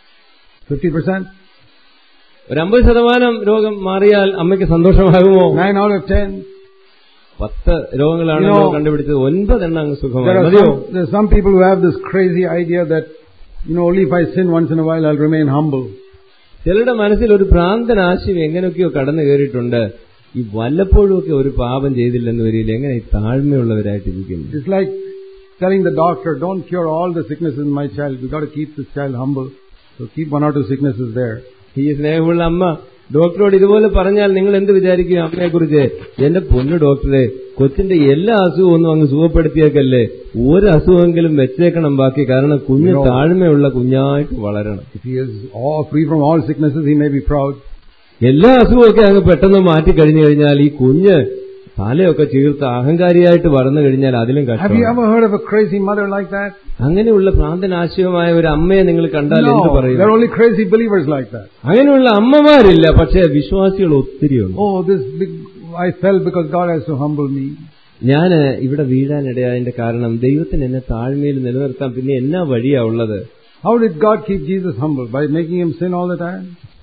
50%? ഒരു അമ്പത് ശതമാനം രോഗം മാറിയാൽ അമ്മയ്ക്ക് സന്തോഷമാകുമോ 9 out of 10? പത്ത് രോഗങ്ങളാണല്ലോ You know, കണ്ടുപിടിച്ചത് ഒൻപതെണ്ണം അങ്ങ് There സുഖമായി are, മതിയോ some, there are some people who have this crazy idea that, you know, only if I sin once in a while I'll remain humble. ചിലരുടെ മനസ്സിൽ ഒരു ഭ്രാന്തൻ ആശയം എങ്ങനെയൊക്കെയോ കടന്നു കയറിയിട്ടുണ്ട് ഈ വല്ലപ്പോഴും ഒക്കെ ഒരു പാപം ചെയ്തില്ലെന്ന് വരില്ല എങ്ങനെ ഈ താഴ്മയുള്ളവരായിട്ടിരിക്കുന്നു It's like telling the doctor, don't cure all the sicknesses in my child. We've got to keep this child humble. So keep one or two sicknesses there. ഈ സ്നേഹമുള്ള അമ്മ ഡോക്ടറോട് ഇതുപോലെ പറഞ്ഞാൽ നിങ്ങൾ എന്ത് വിചാരിക്കും അമ്മയെ കുറിച്ച് എന്റെ പൊന്നു ഡോക്ടറെ കൊച്ചിന്റെ എല്ലാ അസുഖവും ഒന്നും അങ്ങ് സുഖപ്പെടുത്തിയേക്കല്ലേ ഒരു അസുഖമെങ്കിലും വെച്ചേക്കണം ബാക്കി കാരണം കുഞ്ഞ് No. താഴ്മയുള്ള കുഞ്ഞായിട്ട് വളരണം If he is all free from all sicknesses, he may be proud. എല്ലാ അസുഖമൊക്കെ അങ്ങ് പെട്ടെന്ന് മാറ്റി കഴിഞ്ഞു കഴിഞ്ഞാൽ ഈ കുഞ്ഞ് തലയൊക്കെ ചീർത്ത് അഹങ്കാരിയായിട്ട് വളർന്നു കഴിഞ്ഞാൽ അതിലും Have you കഷ്ടം ever heard of a crazy mother like that? അങ്ങനെയുള്ള ഭ്രാന്തനാശയമായ ഒരു അമ്മയെ നിങ്ങൾ കണ്ടാൽ എന്ത് No, പറയും there are only crazy believers like that. അങ്ങനെയുള്ള അമ്മമാരില്ല പക്ഷേ വിശ്വാസികൾ ഒത്തിരിയുണ്ട് Oh, this big, I fell because God has to humble me. ഞാൻ ഇവിടെ വീഴാനിടയായതിന്റെ കാരണം ദൈവത്തിന് എന്നെ താഴ്മയിൽ നിലനിർത്താൻ പിന്നെ എന്നാ വഴിയാ ഉള്ളത് How did God keep Jesus humble? By making him sin all the time?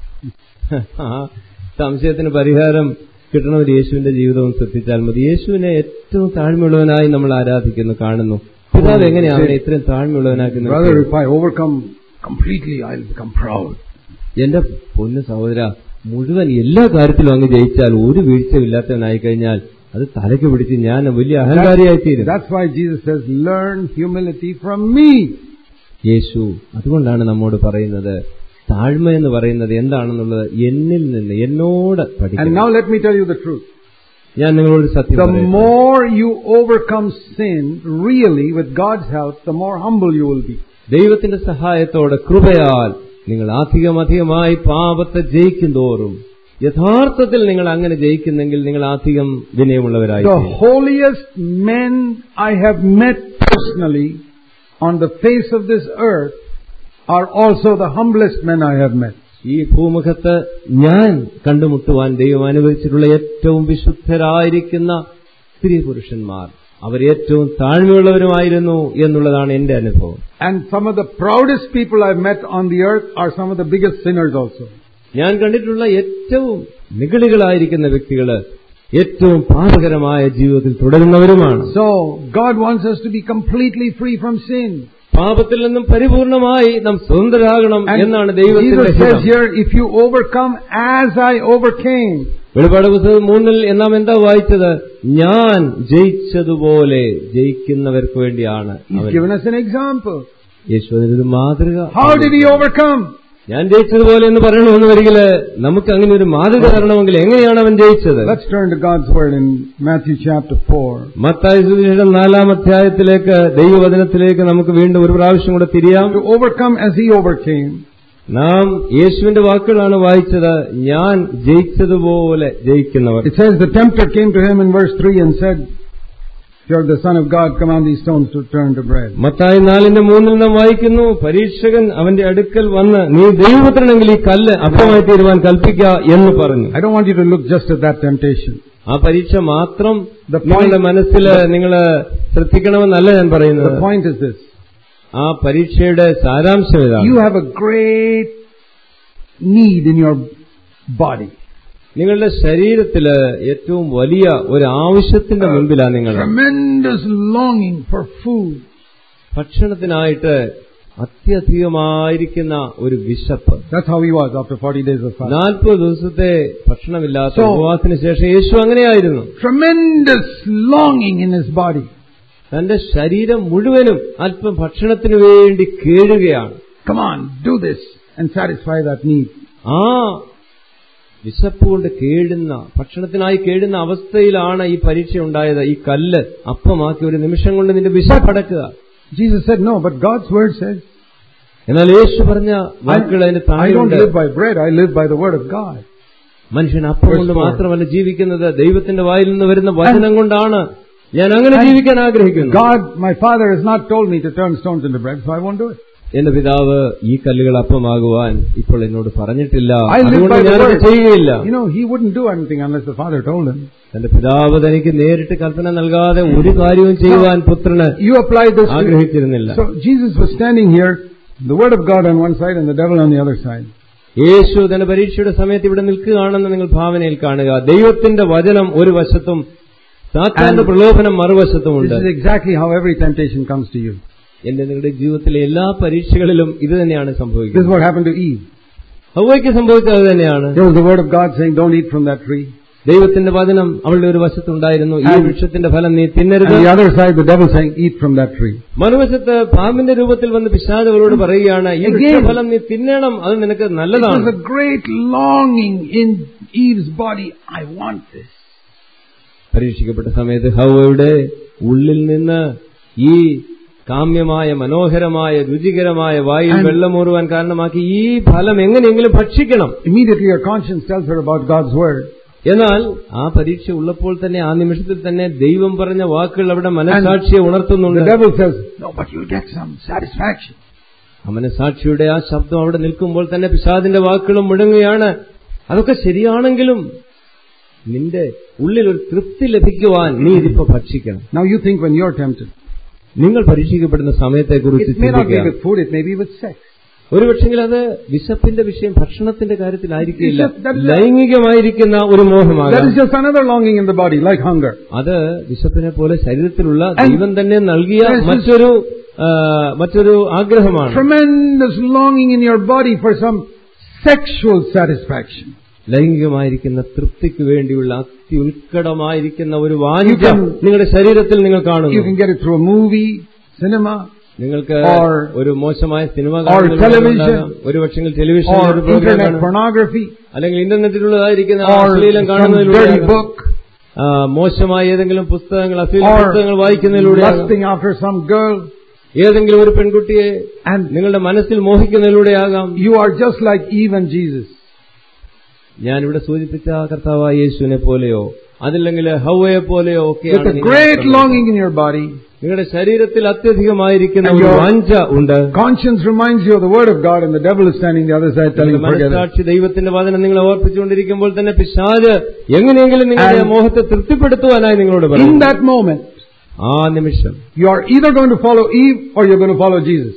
ആ സംശയത്തിന് പരിഹാരം കിട്ടണമെങ്കിൽ യേശുവിന്റെ ജീവിതവും ശ്രദ്ധിച്ചാൽ മതി യേശുവിനെ ഏറ്റവും താഴ്മയുള്ളവനായി നമ്മൾ ആരാധിക്കുന്നു കാണുന്നു പിതാവ് എങ്ങനെയാ അവനെ ഇത്രയും താഴ്മയുള്ളവനാക്കി Brother, നിർത്തിയത്? if I overcome completely, I'll become proud. എന്റെ പൊന്നു സഹോദര മുഴുവൻ എല്ലാ കാര്യത്തിലും അങ്ങ് ജയിച്ചാൽ ഒരു വീഴ്ചയില്ലാത്തവനായി കഴിഞ്ഞാൽ അത് തലയ്ക്ക് പിടിച്ച് ഞാൻ വലിയ അഹങ്കാരിയായി തീരും That's why Jesus says, learn humility from me. യേശു അതുകൊണ്ടാണ് നമ്മോട് പറയുന്നത് താഴ്മ എന്ന് പറയുന്നത് എന്താണെന്നുള്ളത് എന്നിൽ നിന്ന് എന്നോട് And പഠിക്കണം now let me tell you the truth. ഞാൻ നിങ്ങളോട് സത്യം The പറയട്ടെ. more you overcome sin, really, with God's help, the more humble you will be. ദൈവത്തിന്റെ സഹായത്തോടെ കൃപയാൽ നിങ്ങൾ അധികം അധികമായി പാപത്തെ ജയിക്കും തോറും യഥാർത്ഥത്തിൽ നിങ്ങൾ അങ്ങനെ ജയിക്കുന്നെങ്കിൽ നിങ്ങൾ അധികം വിനയമുള്ളവരായി The തീരും. holiest men I have met personally on the face of this earth are also the humblest men I have met. ഈ ഭൂമുഖത്ത് ഞാൻ കണ്ടുമുട്ടുവാൻ ദൈവം അനുവദിച്ചിട്ടുള്ള ഏറ്റവും വിശുദ്ധരായിരിക്കുന്ന സ്ത്രീ പുരുഷന്മാർ അവർ ഏറ്റവും താഴ്മയുള്ളവരുമായിരുന്നു എന്നുള്ളതാണ് എന്റെ അനുഭവം And some of the proudest people I've met on the earth are some of the biggest sinners also. ഞാൻ കണ്ടിട്ടുള്ള ഏറ്റവും നിഗളികളായിരിക്കുന്ന വ്യക്തികള് ഏറ്റവും പാപകരമായ ജീവിതത്തിൽ തുടരുന്നവരുമാണ് So, God wants us to be completely free from sin. പാപത്തിൽ നിന്നും പരിപൂർണമായി നാം സ്വതന്ത്രരാകണം And എന്നാണ് ദൈവത്തിന്റെ Jesus says ഹിതം. here, if you overcome as I overcame. വെളിപാട് പുസ്തകം മൂന്നിൽ നാം എന്താ വായിച്ചത് ഞാൻ ജയിച്ചതുപോലെ ജയിക്കുന്നവർക്ക് വേണ്ടിയാണ് He's അവൻ. given us an example. യേശു അതിനൊരു മാതൃക How did he overcome? ഞാൻ ജയിച്ചതുപോലെ എന്ന് പറയണമെന്ന് വരികില് നമുക്ക് അങ്ങനെ ഒരു മാതൃക തരണമെങ്കിൽ എങ്ങനെയാണ് അവൻ ജയിച്ചത് Let's turn to God's Word in Matthew chapter 4. Mathai സുവിശേഷം നാലാം അധ്യായത്തിലേക്ക് ദൈവവചനത്തിലേക്ക് നമുക്ക് വീണ്ടും ഒരു പ്രാവശ്യം കൂടെ തിരിയാം To overcome as he overcame. നാം യേശുവിന്റെ വാക്കുകളാണ് വായിച്ചത് ഞാൻ ജയിച്ചതുപോലെ ജയിക്കുന്നവർ It says the tempter came to him in verse 3 and said, If you're the Son of God, command these stones to turn to bread. Mathai നാലിന്റെ മൂന്നിൽ നാം വായിക്കുന്നു പരീക്ഷകൻ അവന്റെ അടുക്കൽ വന്ന് നീ ദൈവപുത്രനെങ്കിൽ ഈ കല്ല് അപ്പമായി തീരുവാൻ കൽപ്പിക്ക എന്ന് പറഞ്ഞു I don't want you to look just at that temptation. ആ പരീക്ഷ മാത്രം The point- നിങ്ങളുടെ മനസ്സിൽ നിങ്ങൾ ശ്രദ്ധിക്കണമെന്നല്ല ഞാൻ പറയുന്നത് The point is this. ആ പരീക്ഷയുടെ സാരാംശം ഇതാണ് You have a great need in your body. നിങ്ങളുടെ ശരീരത്തില് ഏറ്റവും വലിയ ഒരു ആവശ്യത്തിന്റെ മുൻപിലാണ് നിങ്ങൾ Tremendous longing for food. ഭക്ഷണത്തിനായിട്ട് അത്യധികമായിരിക്കുന്ന ഒരു വിശപ്പ് That's how he was after 40 days of fasting. നാൽപ്പത് ദിവസത്തെ ഭക്ഷണമില്ലാത്ത So- ഉപവാസത്തിന് ശേഷം യേശു അങ്ങനെയായിരുന്നു Tremendous longing in his body. തന്റെ ശരീരം മുഴുവനും അല്പം ഭക്ഷണത്തിന് വേണ്ടി കേഴുകയാണ് Come on, do this and satisfy that need. ആ വിശപ്പ് കൊണ്ട് കേഴുന്ന ഭക്ഷണത്തിനായി കേഴുന്ന അവസ്ഥയിലാണ് ഈ പരീക്ഷ ഉണ്ടായത് ഈ കല്ല് അപ്പമാക്കി ഒരു നിമിഷം കൊണ്ട് നിന്റെ വിശപ്പടക്കുക Jesus said, No, but God's word says, എന്നാൽ യേശു പറഞ്ഞ വാക്കുകൾ അതിന് I don't താഴെയുണ്ട് live by bread, I live by the word of God. മനുഷ്യൻ അപ്പം കൊണ്ട് Verse four. മാത്രമല്ല ജീവിക്കുന്നത് ദൈവത്തിന്റെ വായിൽ നിന്ന് വരുന്ന വചനം കൊണ്ടാണ് ഞാൻ അങ്ങനെ And ജീവിക്കാൻ ആഗ്രഹിക്കുന്നു God, my Father, has not told me to turn stones into bread, so I won't do it. എന്റെ പിതാവ് ഈ കല്ലുകൾ അപ്പമാകുവാൻ ഇപ്പോൾ എന്നോട് പറഞ്ഞിട്ടില്ല I live അതുകൊണ്ട് by the ഞാനത് word. ചെയ്യുകയില്ല You know, he wouldn't do anything unless the Father told him. തന്റെ പിതാവ് തനിക്ക് നേരിട്ട് കൽപ്പന നൽകാതെ ഒരു കാര്യവും ചെയ്യുവാൻ പുത്രന് You apply this. to- ആഗ്രഹിച്ചിരുന്നില്ല So Jesus was standing here, the word of God on one side and the devil on the other side. യേശു തന്റെ പരീക്ഷയുടെ സമയത്ത് ഇവിടെ നിൽക്കുകയാണെന്ന് നിങ്ങൾ ഭാവനയിൽ കാണുക ദൈവത്തിന്റെ വചനം ഒരു വശത്തും സാത്താന്റെ And- പ്രലോഭനം This മറുവശത്തുമുണ്ട് is exactly how every temptation comes to you. എന്റെ നിങ്ങളുടെ ജീവിതത്തിലെ എല്ലാ പരീക്ഷകളിലും ഇത് തന്നെയാണ് This is സംഭവിക്കുന്നത് what happened to Eve. ഹൗവയ്ക്ക് സംഭവിച്ചത് അത് തന്നെയാണ് There was the word of God saying, don't eat from that tree. ദൈവത്തിന്റെ വചനം അവളുടെ ഒരു വശത്തുണ്ടായിരുന്നു ഈ And- വൃക്ഷത്തിന്റെ ഫലം നീ And തിന്നരുത് the other side, the devil saying, eat from that tree. മറുവശത്ത് പാമ്പിന്റെ രൂപത്തിൽ വന്ന് പിശാച് അവളോട് പറയുകയാണ് ഈ Again. വൃക്ഷഫലം നീ തിന്നണം അത് നിനക്ക് It was നല്ലതാണ് a great longing in Eve's body. I want this. പരീക്ഷിക്കപ്പെട്ട സമയത്ത് ഹൗവയുടെ ഉള്ളിൽ നിന്ന് ഈ കാമ്യമായ മനോഹരമായ രുചികരമായ വായിൽ And- വെള്ളമൂറുവാൻ കാരണമാക്കി ഈ ഫലം എങ്ങനെയെങ്കിലും ഭക്ഷിക്കണം Immediately her conscience tells her about God's word. എന്നാൽ ആ പരീക്ഷ ഉള്ളപ്പോൾ തന്നെ ആ നിമിഷത്തിൽ തന്നെ ദൈവം പറഞ്ഞ വാക്കുകൾ അവിടെ മനസാക്ഷിയെ The ഉണർത്തുന്നുണ്ട് devil says, no, but you'll get some satisfaction. ആ മനസാക്ഷിയുടെ ആ ശബ്ദം അവിടെ നിൽക്കുമ്പോൾ തന്നെ പിശാദിന്റെ വാക്കുകളും മുഴങ്ങുകയാണ് അതൊക്കെ ശരിയാണെങ്കിലും നിന്റെ ഉള്ളിൽ ഒരു തൃപ്തി ലഭിക്കുവാൻ നീ ഇതിപ്പോ ഭക്ഷിക്കണം Now you think when you're tempted, നിങ്ങൾ പരീക്ഷിക്കപ്പെടുന്ന സമയത്തെക്കുറിച്ച് it may not be ചിന്തിക്കുക with food, it may be with sex. ഒരുപക്ഷെങ്കിൽ അത് വിശപ്പിന്റെ വിഷയം ഭക്ഷണത്തിന്റെ കാര്യത്തിലായിരിക്കില്ല It's just that- ലൈംഗികമായിരിക്കുന്ന ഒരു That മോഹമാകാം is just another longing in the body, like hunger. അത് വിശപ്പിനെ പോലെ ശരീരത്തിലുള്ള And- ദൈവം തന്നെ നൽകിയ There's this- മറ്റൊരു ആ, മറ്റൊരു ആഗ്രഹമാണ് Tremendous longing in your body for some sexual satisfaction. ലൈംഗികമായിരിക്കുന്ന തൃപ്തിക്ക് വേണ്ടിയുള്ള അത്യുത്കടമായിരിക്കുന്ന ഒരു വാഞ്ച You can- നിങ്ങളുടെ ശരീരത്തിൽ നിങ്ങൾ You കാണുന്നു can get it through a movie, cinema, നിങ്ങൾക്ക് or- ഒരു മോശമായ സിനിമ or കാണുന്നതിലൂടെ television, ഉണ്ടാകാം. ഒരു പക്ഷെങ്കിൽ ടെലിവിഷൻ or ഒരു പ്രോഗ്രാം internet കാണും. pornography, അല്ലെങ്കിൽ ഇന്റർനെറ്റിലുള്ളതായിരിക്കുന്ന or അശ്ലീലം some കാണുന്നതിലൂടെ dirty book, ആ, മോശമായ ഏതെങ്കിലും പുസ്തകങ്ങൾ അശ്ലീല or പുസ്തകങ്ങൾ വായിക്കുന്നതിലൂടെ lusting after some girl, ഏതെങ്കിലും ഒരു പെൺകുട്ടിയെ and നിങ്ങളുടെ മനസ്സിൽ മോഹിക്കുന്നതിലൂടെയാകാം you are just like Eve and Jesus. ഞാനിവിടെ സൂചിപ്പിച്ച കർത്താവായ യേശുവിനെ പോലെയോ അതില്ലെങ്കിൽ ഹൗവയെ പോലെയോ With ഒക്കെയാണ് a നിങ്ങൾ great സംഭവിക്കുന്നത്. longing in your body, നിങ്ങളുടെ ശരീരത്തിൽ അത്യധികമായിരിക്കുന്ന And ഒരു your- വാഞ്ച ഉണ്ട് conscience reminds you of the word of God, and the devil is standing the other side telling you, നിങ്ങളുടെ forget it. മനസ്സാക്ഷി ദൈവത്തിന്റെ വചനം നിങ്ങളെ ഓർപ്പിച്ചുകൊണ്ടിരിക്കുമ്പോൾ തന്നെ പിശാജ് എങ്ങനെയെങ്കിലും നിങ്ങളുടെ And- മോഹത്തെ തൃപ്തിപ്പെടുത്തുവാനായി നിങ്ങളോട് In പറയും that moment, ആ നിമിഷം you are either going to follow Eve or you're going to follow Jesus.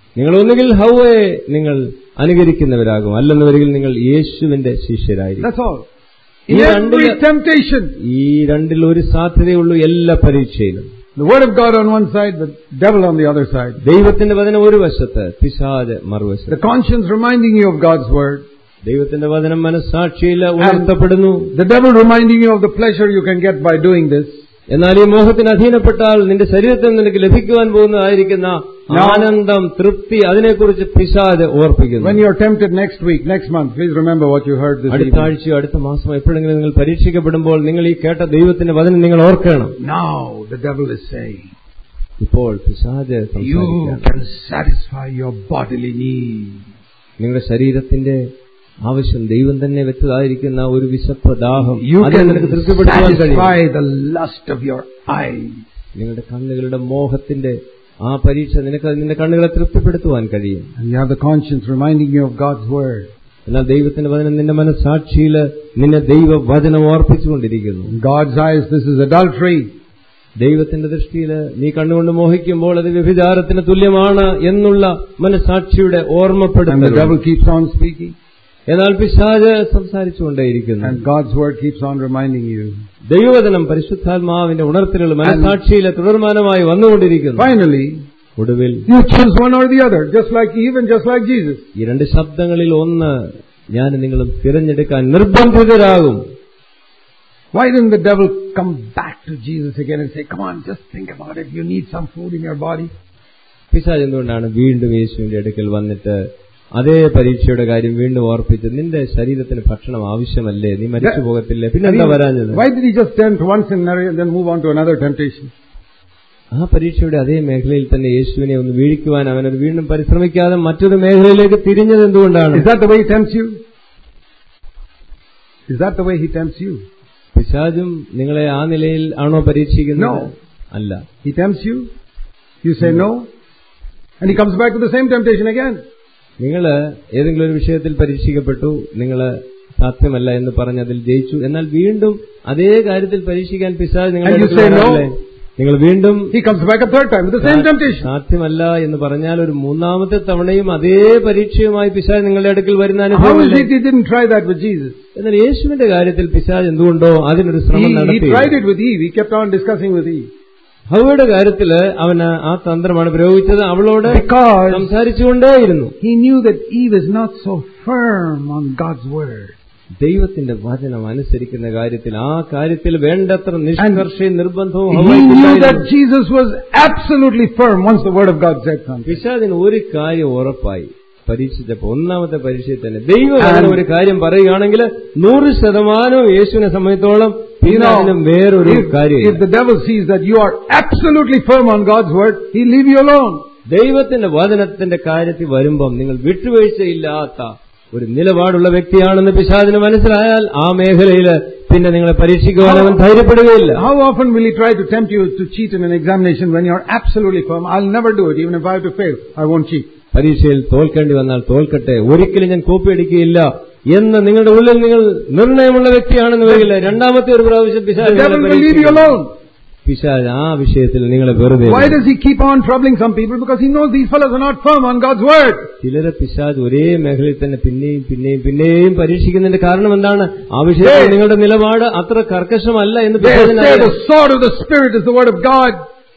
നിങ്ങൾ ഒന്നുകിൽ ഹൗവയെ നിങ്ങൾ അനുകരിക്കുന്നവരാകും അല്ലെന്നുവരികിൽ നിങ്ങൾ യേശുവിന്റെ ശിഷ്യരായിരിക്കും That's all. In ഈ every രണ്ടില് temptation, ഈ രണ്ടിൽ ഒരു സാധ്യതയുള്ളൂ എല്ലാ പരീക്ഷയിലും the word of God on one side, the devil on the other side. ദൈവത്തിന്റെ വചനം ഒരു വശത്ത് പിശാജ് മറുവശത്ത് The conscience reminding you of God's word, ദൈവത്തിന്റെ വചനം മനസ്സാക്ഷിയിൽ ഉണർത്തപ്പെടുന്നു the devil reminding you of the pleasure you can get by doing this. എന്നാൽ ഈ മോഹത്തിന് അധീനപ്പെട്ടാൽ നിന്റെ ശരീരത്തിൽ നിനക്ക് ലഭിക്കുവാൻ പോകുന്നതായിരിക്കുന്ന ആനന്ദം തൃപ്തി അതിനെക്കുറിച്ച് പിശാജ് When ഓർപ്പിക്കുന്നു you are tempted next week, next month, please remember what you heard this അടുത്ത evening. ആഴ്ചയോ അടുത്ത മാസം എപ്പോഴെങ്കിലും നിങ്ങൾ പരീക്ഷിക്കപ്പെടുമ്പോൾ നിങ്ങൾ ഈ കേട്ട ദൈവത്തിന്റെ വചനം നിങ്ങൾ ഓർക്കണം Now the devil is saying, ഇപ്പോൾ പിശാജ് you സംസാരിക്കുകയാണ്. can satisfy your bodily need. നിങ്ങളുടെ ശരീരത്തിന്റെ ആവശ്യം ദൈവം തന്നെ വെച്ചതായിരിക്കുന്ന ഒരു വിശപ്പ് ദാഹം You അതിനെ can നിനക്ക് തൃപ്തിപ്പെടുത്തുവാൻ കഴിയും satisfy the lust of your eyes. നിങ്ങളുടെ കണ്ണുകളുടെ മോഹത്തിന്റെ ആ പരീക്ഷ നിനക്ക് നിന്റെ കണ്ണുകളെ തൃപ്തിപ്പെടുത്തുവാൻ കഴിയും And you have the conscience reminding you of God's word. എന്നാൽ ദൈവത്തിന്റെ വചനം നിന്റെ മനസ്സാക്ഷിയിൽ നിന്നെ ദൈവ വചനം ഓർപ്പിച്ചുകൊണ്ടിരിക്കുന്നു In God's eyes, this is adultery. ദൈവത്തിന്റെ ദൃഷ്ടിയിൽ നീ കണ്ണുകൊണ്ട് മോഹിക്കുമ്പോൾ അത് വ്യഭിചാരത്തിന് തുല്യമാണ് എന്നുള്ള മനസ്സാക്ഷിയുടെ And the ഓർമ്മപ്പെടുത്തൽ devil keeps on speaking. എന്നാൽ പിശാജ് സംസാരിച്ചുകൊണ്ടേയിരിക്കുന്നു And God's word keeps on reminding you. ദൈവവചനം പരിശുദ്ധാത്മാവിന്റെ ഉണർത്തലുകൾ മനസ്സാക്ഷിയിലെ തുടർമാനമായി വന്നുകൊണ്ടിരിക്കുന്നു Finally, ഒടുവിൽ you choose one or the other, just like Eve and just like Jesus. ഈ രണ്ട് ശബ്ദങ്ങളിൽ ഒന്ന് ഞാൻ നിങ്ങളും തിരഞ്ഞെടുക്കാൻ നിർബന്ധിതരാകും Why didn't the devil come back to Jesus again and say, Come on, just think about it. You need some food in your body. പിശാജ് എന്തുകൊണ്ടാണ് വീണ്ടും യേശുവിന്റെ അടുക്കൽ വന്നിട്ട് അതേ പരീക്ഷയുടെ കാര്യം വീണ്ടും ഓർപ്പിച്ച് നിന്റെ ശരീരത്തിന് ഭക്ഷണം ആവശ്യമല്ലേ നീ മരിച്ചു പോകത്തില്ലേ പിന്നെന്താ വരാഞ്ഞത് Why did he just tempt one scenario and then move on to another temptation? ആ പരീക്ഷയുടെ അതേ മേഖലയിൽ തന്നെ യേശുവിനെ ഒന്ന് വീഴിക്കുവാൻ അവനത് വീണ്ടും പരിശ്രമിക്കാതെ മറ്റൊരു മേഖലയിലേക്ക് തിരിഞ്ഞത് എന്തുകൊണ്ടാണ് Is that the way he tempts you? Is that the way he tempts you? പിശാജും നിങ്ങളെ ആ നിലയിൽ ആണോ പരീക്ഷിക്കുന്നത് No. അല്ല He tempts you, you say no, and he comes back to the same temptation again. നിങ്ങൾ ഏതെങ്കിലും ഒരു വിഷയത്തിൽ പരീക്ഷിക്കപ്പെട്ടു നിങ്ങൾ സാധ്യമല്ല എന്ന് പറഞ്ഞ് അതിൽ ജയിച്ചു എന്നാൽ വീണ്ടും അതേ കാര്യത്തിൽ പരീക്ഷിക്കാൻ പിശാജ് നിങ്ങളുടെ And you അടുക്കൽ say no. വരാറില്ലേ? നിങ്ങൾ വീണ്ടും He comes back a third time with the same temptation. സാധ്യമല്ല എന്ന് പറഞ്ഞാൽ ഒരു മൂന്നാമത്തെ തവണയും അതേ പരീക്ഷയുമായി പിശാജ് നിങ്ങളുടെ അടുക്കൽ വരുന്ന How is അനുഭവമില്ലേ it he didn't try that with Jesus? എന്നാൽ യേശുവിന്റെ കാര്യത്തിൽ പിശാജ് എന്തുകൊണ്ടോ അതിനൊരു He, ശ്രമം he നടത്തി tried it with Eve. He kept on discussing with Eve. ഹവയുടെ കാര്യത്തില് അവന് ആ തന്ത്രമാണ് പ്രയോഗിച്ചത് അവളോട് Because സംസാരിച്ചുകൊണ്ടേയിരുന്നു he knew that Eve is not so firm on God's word. ദൈവത്തിന്റെ വചനം അനുസരിക്കുന്ന കാര്യത്തിൽ ആ കാര്യത്തിൽ വേണ്ടത്ര നിഷ്കർഷയും നിർബന്ധവും He knew ഹവ്വായ്ക്കുണ്ടായിരുന്നു. that Jesus was absolutely firm once the word of God said something. പിശാചിന് ഒരു കാര്യം ഉറപ്പായി പരീക്ഷിച്ചപ്പോ ഒന്നാമത്തെ പരീക്ഷയിൽ തന്നെ ദൈവം അങ്ങനെ And- ഒരു കാര്യം പറയുകയാണെങ്കിൽ നൂറ് ശതമാനവും യേശുവിനെ സംബന്ധിച്ചോളം You പിന്നെ know, അതിന് വേറൊരു if, കാര്യം if the devil sees that you are absolutely firm on God's word, he'll leave you alone. ദൈവത്തിന്റെ വചനത്തിന്റെ കാര്യത്തിൽ വരുമ്പം നിങ്ങൾ വിട്ടുവീഴ്ചയില്ലാത്ത ഒരു നിലപാടുള്ള വ്യക്തിയാണെന്ന് പിശാചിന് മനസ്സിലായാൽ ആ മേഖലയിൽ പിന്നെ നിങ്ങളെ പരീക്ഷിക്കുവാൻ അവൻ ധൈര്യപ്പെടുകയില്ല How often will he try to tempt you to cheat in an examination when you're absolutely firm? I'll never do it. Even if I have to fail, I won't cheat. പരീക്ഷയിൽ തോൽക്കേണ്ടി വന്നാൽ തോൽക്കട്ടെ ഒരിക്കലും ഞാൻ കോപ്പി അടിക്കുകയില്ല എന്ന് നിങ്ങളുടെ ഉള്ളിൽ നിങ്ങൾ നിർണയമുള്ള വ്യക്തിയാണെന്ന് വരികില്ല രണ്ടാമത്തെ ഒരു പ്രാവശ്യം The പിശാച് devil നിങ്ങളെ will leave you പരീക്ഷിക്കും. alone. പിശാച് ആ വിഷയത്തിൽ നിങ്ങളെ വെറുതെ Why വിടും. does he keep on troubling some people? Because he knows these fellows are not firm on God's word. ചിലരെ പിശാജ് ഒരേ മേഖലയിൽ തന്നെ പിന്നെയും പിന്നെയും പിന്നെയും പരീക്ഷിക്കുന്നതിന്റെ കാരണം എന്താണ് ആ വിഷയത്തിൽ They- നിങ്ങളുടെ നിലപാട് അത്ര കർക്കശമല്ല എന്ന് They say പിശാചിനറിയാം. the sword of the Spirit is the word of God.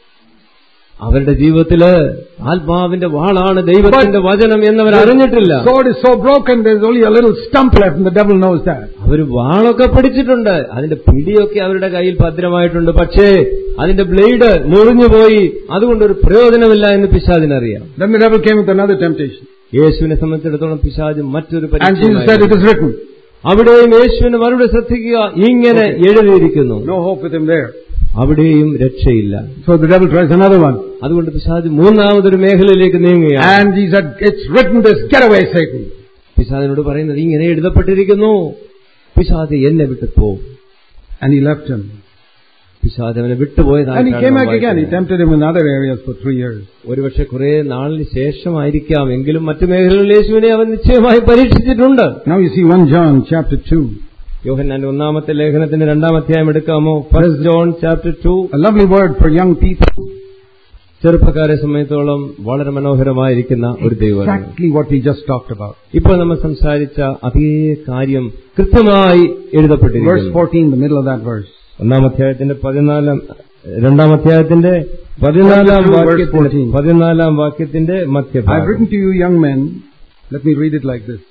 അവരുടെ ജീവിതത്തില് ആത്മാവിന്റെ വാളാണ് ദൈവത്തിന്റെ വചനം എന്നവർ അറിഞ്ഞിട്ടില്ല Sword is so broken, there's only a little stump left, and the devil knows that. അവർ വാളൊക്കെ പിടിച്ചിട്ടുണ്ട് അതിന്റെ പിടിയൊക്കെ അവരുടെ കയ്യിൽ ഭദ്രമായിട്ടുണ്ട് പക്ഷേ അതിന്റെ ബ്ലേഡ് മുറിഞ്ഞുപോയി അതുകൊണ്ട് ഒരു പ്രയോജനമില്ല എന്ന് പിശാദിനറിയാം Then the devil came with another temptation. യേശുവിനെ സംബന്ധിച്ചിടത്തോളം പിശാജ് മറ്റൊരു And Jesus said, പരീക്ഷയുമായി It is written. അവിടെയും യേശുവിന് മറുപടി ശ്രദ്ധിക്കുക ഇങ്ങനെ എഴുതിയിരിക്കുന്നു No hope with him there. അവിടെയും രക്ഷയില്ല So the devil tries another one. അതുകൊണ്ട് പിശാജ് മൂന്നാമതൊരു മേഖലയിലേക്ക് നീങ്ങുകയാണ് And he said, It's written this, get away, Satan. പിശാദിനോട് പറയുന്നത് ഇങ്ങനെ എഴുതപ്പെട്ടിരിക്കുന്നു പിശാജ് എന്നെ വിട്ടു പോ And he left him. പിശാജ് അവനെ വിട്ടുപോയതാണ് And he came back again. He tempted him in other areas for three years. ഒരുപക്ഷെ കുറെ നാളിന് ശേഷമായിരിക്കാം എങ്കിലും മറ്റു മേഖലകളിൽ യേശുവിനെ അവൻ നിശ്ചയമായി പരീക്ഷിച്ചിട്ടുണ്ട് Now you see 1 John chapter 2. യോഹന്നാന്റെ ഒന്നാമത്തെ ലേഖനത്തിന്റെ രണ്ടാം അധ്യായം എടുക്കാമോ first John chapter two A lovely word for young people. ചെറുപ്പക്കാരെ സംബന്ധിച്ചോളം വളരെ മനോഹരമായിരിക്കുന്ന ഒരു ദൈവമാണ് Exactly what we just talked about. ഇപ്പോൾ നമ്മൾ സംസാരിച്ച അതേ കാര്യം കൃത്യമായി Verse എഴുതപ്പെട്ടിരിക്കുന്നു 14, the middle of that verse. ഒന്നാം അധ്യായത്തിന്റെ പതിനാലാം രണ്ടാം അധ്യായത്തിന്റെ പതിനാലാം Chapter two, verse വാക്യത്തിന്റെ 14. പതിനാലാം വാക്യത്തിന്റെ I've മധ്യഭാഗം written to you young men, let me read it like this.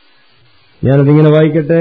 ഞാനതിങ്ങനെ വായിക്കട്ടെ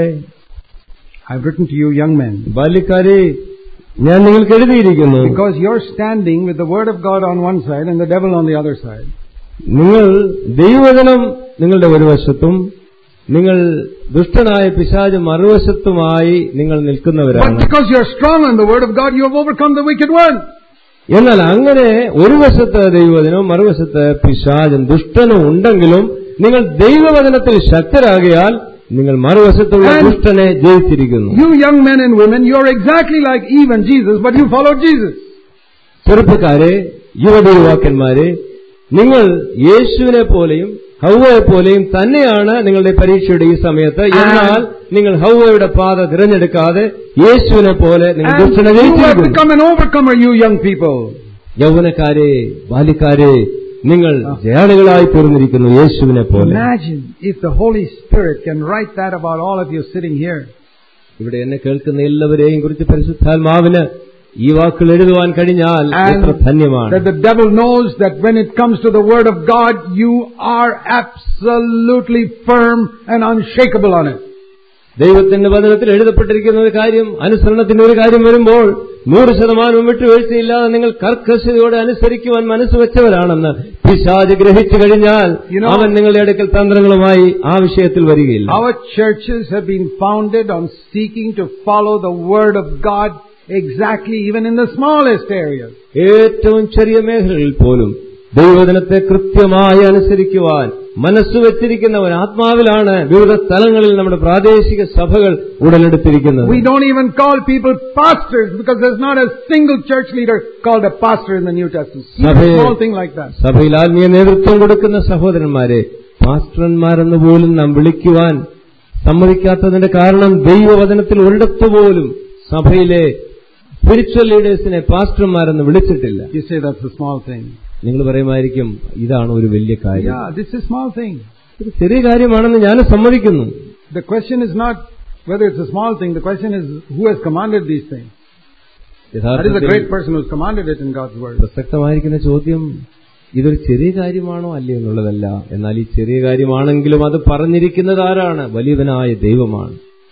I've written to you young men, ബാല്യക്കാരെ ഞാൻ നിങ്ങൾക്ക് എഴുതിയിരിക്കുന്നു because you're standing with the word of God on one side and the devil on the other side. നിങ്ങൾ ദൈവവചനം നിങ്ങളുടെ ഒരു വശത്തും നിങ്ങൾ ദുഷ്ടനായ പിശാജ് മറുവശത്തുമായി നിങ്ങൾ But നിൽക്കുന്നവരാണ് because you're strong on the word of God, you have overcome the wicked one. എന്നാൽ അങ്ങനെ ഒരു വശത്ത് ദൈവവചനവും മറുവശത്ത് പിശാചും ദുഷ്ടനും ഉണ്ടെങ്കിലും നിങ്ങൾ ദൈവവചനത്തിൽ ശക്തരാകിയാൽ നിങ്ങൾ മറുവശത്തുള്ള And- ദുഷ്ടനെ ജയിച്ചിരിക്കുന്നു You young men and women, you're exactly like Eve and Jesus, but you followed Jesus. ചെറുപ്പക്കാരെ യുവതി യുവാക്കന്മാരെ നിങ്ങൾ യേശുവിനെ പോലെയും ഹൗവയെ പോലെയും തന്നെയാണ് നിങ്ങളുടെ പരീക്ഷയുടെ ഈ സമയത്ത് എന്നാൽ നിങ്ങൾ ഹൗവയുടെ പാത തിരഞ്ഞെടുക്കാതെ യേശുവിനെ പോലെ നിങ്ങൾ And ദുഷ്ടനെ you have ജയിച്ചിരിക്കുന്നു become an overcomer, you young people. യൗവനക്കാരെ ബാലിക്കാരെ നിങ്ങൾ ജയാളികളായി തീർന്നിരിക്കുന്നു യേശുവിനെ പോലെ Imagine if the Holy Spirit can write that about all of you sitting here. ഇവിടെ എന്നെ കേൾക്കുന്ന എല്ലാവരെയും കുറിച്ച് പരിശുദ്ധാത്മാവിന് ഈ വാക്കുകൾ എഴുതുവാൻ കഴിഞ്ഞാൽ And എത്ര ധന്യമാണ് that the devil knows that when it comes to the Word of God, you are absolutely firm and unshakable on it. ദൈവത്തിന്റെ വചനത്തിൽ എഴുതപ്പെട്ടിരിക്കുന്ന ഒരു കാര്യം അനുസരണത്തിന്റെ ഒരു കാര്യം വരുമ്പോൾ നൂറ് ശതമാനവും വിട്ടുവീഴ്ചയില്ലാതെ നിങ്ങൾ കർക്കശതയോടെ അനുസരിക്കുവാൻ മനസ്സ് വെച്ചവരാണെന്ന് പിശാജ് ഗ്രഹിച്ചു കഴിഞ്ഞാൽ You know- അവൻ നിങ്ങളുടെ അടുക്കൽ തന്ത്രങ്ങളുമായി ആ വിഷയത്തിൽ വരികയില്ല Our churches have been founded on seeking to follow the Word of God exactly even in the smallest areas. ഏറ്റവും ചെറിയ മേഖലകളിൽ പോലും ദൈവദിനത്തെ കൃത്യമായി അനുസരിക്കുവാൻ മനസ്സ് വെച്ചിരിക്കുന്ന ഒരു ആത്മാവിലാണ് വിവിധ സ്ഥലങ്ങളിൽ നമ്മുടെ പ്രാദേശിക സഭകൾ ഉടലെടുത്തിരിക്കുന്നത് We don't even call people pastors because there's not a single church leader called a pastor in the New Testament. Even a Sabhe- small thing like that. സഭയിൽ ആത്മീയ നേതൃത്വം കൊടുക്കുന്ന സഹോദരന്മാരെ പാസ്റ്റർമാരെന്ന് പോലും നാം വിളിക്കുവാൻ സമ്മതിക്കാത്തതിന്റെ കാരണം ദൈവവചനത്തിൽ ഒരിടത്തു പോലും സഭയിലെ സ്പിരിച്വൽ ലീഡേഴ്സിനെ പാസ്റ്റർമാരെന്ന് വിളിച്ചിട്ടില്ല You say that's a small thing. നിങ്ങൾ പറയുമായിരിക്കും ഇതാണ് ഒരു വലിയ കാര്യം Yeah, this is a small thing. ഇത് ചെറിയ കാര്യമാണെന്ന് ഞാൻ സമ്മതിക്കുന്നു The question is not whether it's a small thing. The question is who has commanded these things. That is the യഥാർത്ഥത്തിൽ great person who's commanded it in God's Word. പ്രസക്തമായിരിക്കുന്ന ചോദ്യം ഇതൊരു ചെറിയ കാര്യമാണോ അല്ലേ എന്നുള്ളതല്ല എന്നാൽ ഈ ചെറിയ കാര്യമാണെങ്കിലും അത് പറഞ്ഞിരിക്കുന്നത് ആരാണ് വലിയവനായ ദൈവമാണ്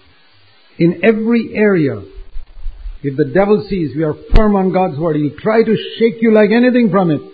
In every area, if the devil sees we are firm on God's Word, he'll try to shake you like anything from it.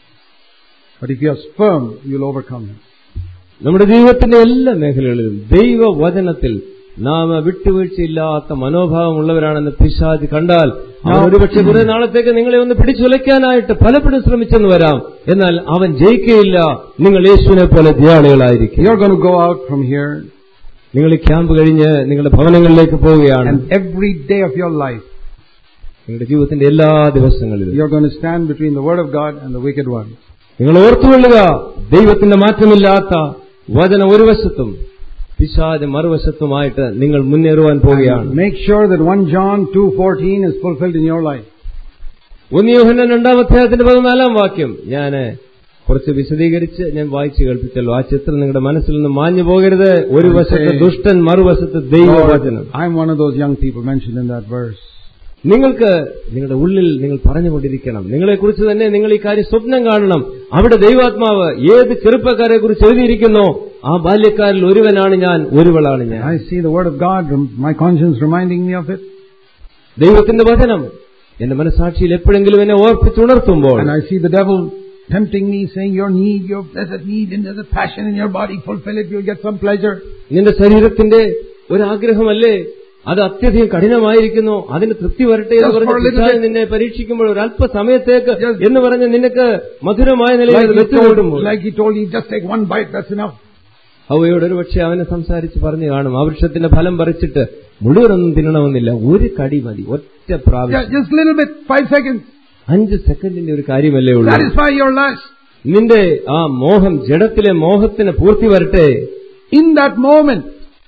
But if you are firm, you'll overcome him. നമ്മുടെ ജീവിതത്തിന്റെ എല്ലാ മേഖലകളിലും ദൈവവചനത്തിൽ നാം വിട്ടുവീഴ്ചയില്ലാത്ത മനോഭാവമുള്ളവരാണെന്ന് പിശാജ് കണ്ടാൽ അവൻ ഒരുപക്ഷെ കുറെ നാളത്തേക്ക് നിങ്ങളെ ഒന്ന് പിടിച്ചുലയ്ക്കാനായിട്ട് പലപ്പോഴും ശ്രമിച്ചെന്ന് വരാം എന്നാൽ അവൻ ജയിക്കുകയില്ല നിങ്ങൾ യേശുവിനെ പോലെ ജയാളികളായിരിക്കും You're going to go out from here, നിങ്ങൾ ഈ ക്യാമ്പ് കഴിഞ്ഞ് നിങ്ങളുടെ ഭവനങ്ങളിലേക്ക് പോവുകയാണ് and every day of your life, നിങ്ങളുടെ ജീവിതത്തിന്റെ എല്ലാ ദിവസങ്ങളിലും you're going to stand between the Word of God and the wicked one. നിങ്ങൾ ഓർത്തുകൊള്ളുക ദൈവത്തിന്റെ മാറ്റമില്ലാത്ത വചനം ഒരു വശത്തും പിശാജ് മറുവശത്തുമായിട്ട് നിങ്ങൾ മുന്നേറുവാൻ പോവുകയാണ് Make sure that 1 John 2.14 is fulfilled in your life. ഒന്നിയോഹന്റെ രണ്ടാം അധ്യായത്തിന്റെ പതിനാലാം വാക്യം ഞാൻ കുറച്ച് വിശദീകരിച്ച് ഞാൻ വായിച്ചു കേൾപ്പിച്ചല്ലോ ആ ചിത്രം നിങ്ങളുടെ മനസ്സിൽ നിന്ന് മാഞ്ഞു പോകരുത് ഒരു വശത്ത് ദുഷ്ടൻ മറുവശത്ത് ദൈവവചനം I'm one of those young people mentioned in that verse. നിങ്ങൾക്ക് നിങ്ങളുടെ ഉള്ളിൽ നിങ്ങൾ പറഞ്ഞുകൊണ്ടിരിക്കണം നിങ്ങളെക്കുറിച്ച് തന്നെ നിങ്ങൾ ഈ കാര്യം സ്വപ്നം കാണണം അവിടെ ദൈവാത്മാവ് ഏത് ചെറുപ്പക്കാരെ കുറിച്ച് എഴുതിയിരിക്കുന്നോ ആ ബാല്യക്കാരിൽ ഒരുവനാണ് ഞാൻ ഒരുവളാണ് ഞാൻ I see the Word of God, my conscience reminding me of it, ദൈവത്തിന്റെ വചനം എന്റെ മനസാക്ഷിയിൽ എപ്പോഴെങ്കിലും എന്നെ ഓർപ്പിച്ചുണർത്തുമ്പോൾ and I see the devil tempting me, saying, Your need, your there's a need, and there's a passion in your body, fulfill it, you'll get some pleasure. നിന്റെ ശരീരത്തിന്റെ ഒരാഗ്രഹമല്ലേ അത് അത്യധികം കഠിനമായിരിക്കുന്നു അതിന് തൃപ്തി വരട്ടെ എന്ന് Just for a പറഞ്ഞ് little പിശാച് bit. നിന്നെ പരീക്ഷിക്കുമ്പോൾ ഒരു അല്പ സമയത്തേക്ക് Just- എന്ന് പറഞ്ഞ് നിനക്ക് മധുരമായ നിലയിൽ Like അത് he, വെച്ചുകൊടുമ്പോൾ told, like he told you, just take one bite, that's enough. അവയോട് ഒരു പക്ഷെ അവനെ സംസാരിച്ച് പറഞ്ഞു കാണും ആ വൃക്ഷത്തിന്റെ ഫലം പറിച്ചിട്ട് മുഴുവനൊന്നും തിന്നണമെന്നില്ല ഒരു കടി മതി ഒറ്റ Yeah, പ്രാവശ്യം just a little bit, five seconds. അഞ്ച് സെക്കൻഡിന്റെ ഒരു കാര്യമല്ലേ ഉള്ളൂ Satisfy your lust. നിന്റെ ആ മോഹം ജഡത്തിലെ മോഹത്തിന് പൂർത്തി വരട്ടെ In that moment,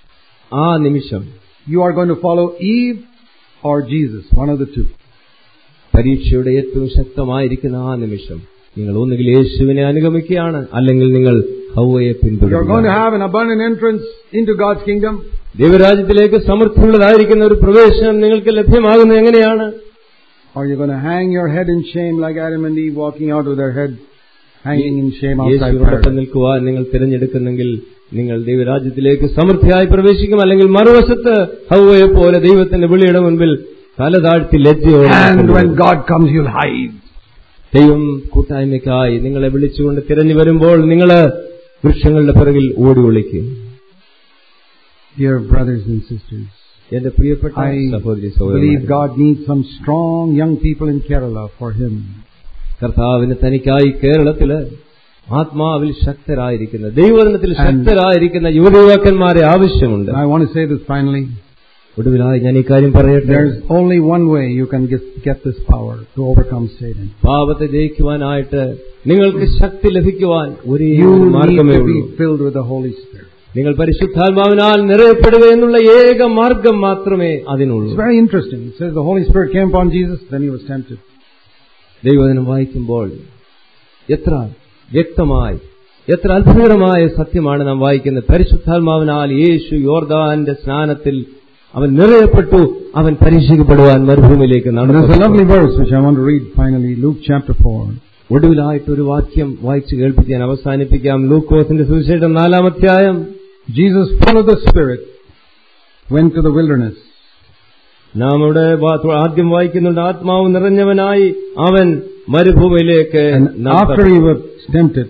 ആ നിമിഷം you are going to follow Eve or Jesus, one of the two. പരീക്ഷയുടെ ഏറ്റവും ശക്തമായിരിക്കുന്ന ആ നിമിഷം നിങ്ങൾ ഒന്നുകിൽ യേശുവിനെ അനുഗമിക്കുകയാണ് അല്ലെങ്കിൽ നിങ്ങൾ ഹൗവയെ You're going to പിന്തുടരുക have an abundant entrance into God's kingdom. ദൈവരാജ്യത്തിലേക്ക് സമൃദ്ധിയുള്ളതായിരിക്കുന്ന ഒരു പ്രവേശനം നിങ്ങൾക്ക് ലഭ്യമാകുന്നത് എങ്ങനെയാണ് Or you're going to hang your head in shame like Adam and Eve walking out with their head hanging in shame outside യേശുവിനോടൊപ്പം paradise. നിൽക്കുവാൻ നിങ്ങൾ തിരഞ്ഞെടുക്കുന്നെങ്കിൽ നിങ്ങൾ ദൈവരാജ്യത്തിലേക്ക് സമൃദ്ധിയായി പ്രവേശിക്കും അല്ലെങ്കിൽ മറുവശത്ത് ഹൗവയെ പോലെ ദൈവത്തിന്റെ വിളിയുടെ മുൻപിൽ തല താഴ്ത്തി ലജ്ജയോടെ And നിൽക്കുന്നു. when God comes, you'll hide. ദൈവം കൂട്ടായ്മയ്ക്കായി നിങ്ങളെ വിളിച്ചുകൊണ്ട് തിരഞ്ഞു വരുമ്പോൾ നിങ്ങൾ വൃക്ഷങ്ങളുടെ പിറകിൽ ഓടി ഒളിക്കും Dear brothers and sisters, എന്റെ പ്രിയപ്പെട്ട I സഹോദരി believe സഹോദരന്മാരെ God needs some strong young people in Kerala for Him. കർത്താവിന് തനിക്കായി കേരളത്തില് ആത്മാവിൽ ശക്തരായിരിക്കുന്ന ദൈവവചനത്തിൽ ശക്തരായിരിക്കുന്ന യുവതയുവാക്കന്മാരെ ആവശ്യമുണ്ട് And I want to say this finally. ഒടുവിലായി ഞാൻ ഈ കാര്യം പറയട്ടെ There's only one way you can get, get this power to overcome Satan. പാപത്തെ ജയിക്കുവാനായിട്ട് നിങ്ങൾക്ക് ശക്തി ലഭിക്കുവാൻ ഒരേ You ഒരു need മാർഗമേ to ഉള്ളൂ be filled with the Holy Spirit. നിങ്ങൾ പരിശുദ്ധാത്മാവിനാൽ നിറയപ്പെടുക എന്നുള്ള ഏക മാർഗം മാത്രമേ അതിനുള്ളൂ It's very interesting. It says the Holy Spirit came upon Jesus, then he was tempted. ദൈവദിനം വായിക്കുമ്പോൾ എത്ര വ്യക്തമായി എത്ര അത്ഭുതകരമായ സത്യമാണ് നാം വായിക്കുന്നത് പരിശുദ്ധാത്മാവിനാൽ യേശു യോർദാന്റെ സ്നാനത്തിൽ അവൻ നിറയപ്പെട്ടു അവൻ പരീക്ഷിക്കപ്പെടുവാൻ മരുഭൂമിയിലേക്ക് There's a നടന്നു lovely verse which I want to read finally, Luke chapter 4. ഒടുവിലായിട്ട് ഒരു വാക്യം വായിച്ചു കേൾപ്പിക്കാൻ അവസാനിപ്പിക്കാം ലൂക്കോസിന്റെ സുവിശേഷം നാലാം അധ്യായം Jesus, full of the Spirit, went to the wilderness. നാം ഇവിടെ വാ- ആദ്യം വായിക്കുന്നുണ്ട് ആത്മാവ് നിറഞ്ഞവനായി അവൻ മരുഭൂമിയിലേക്ക് And നാം after he was tempted,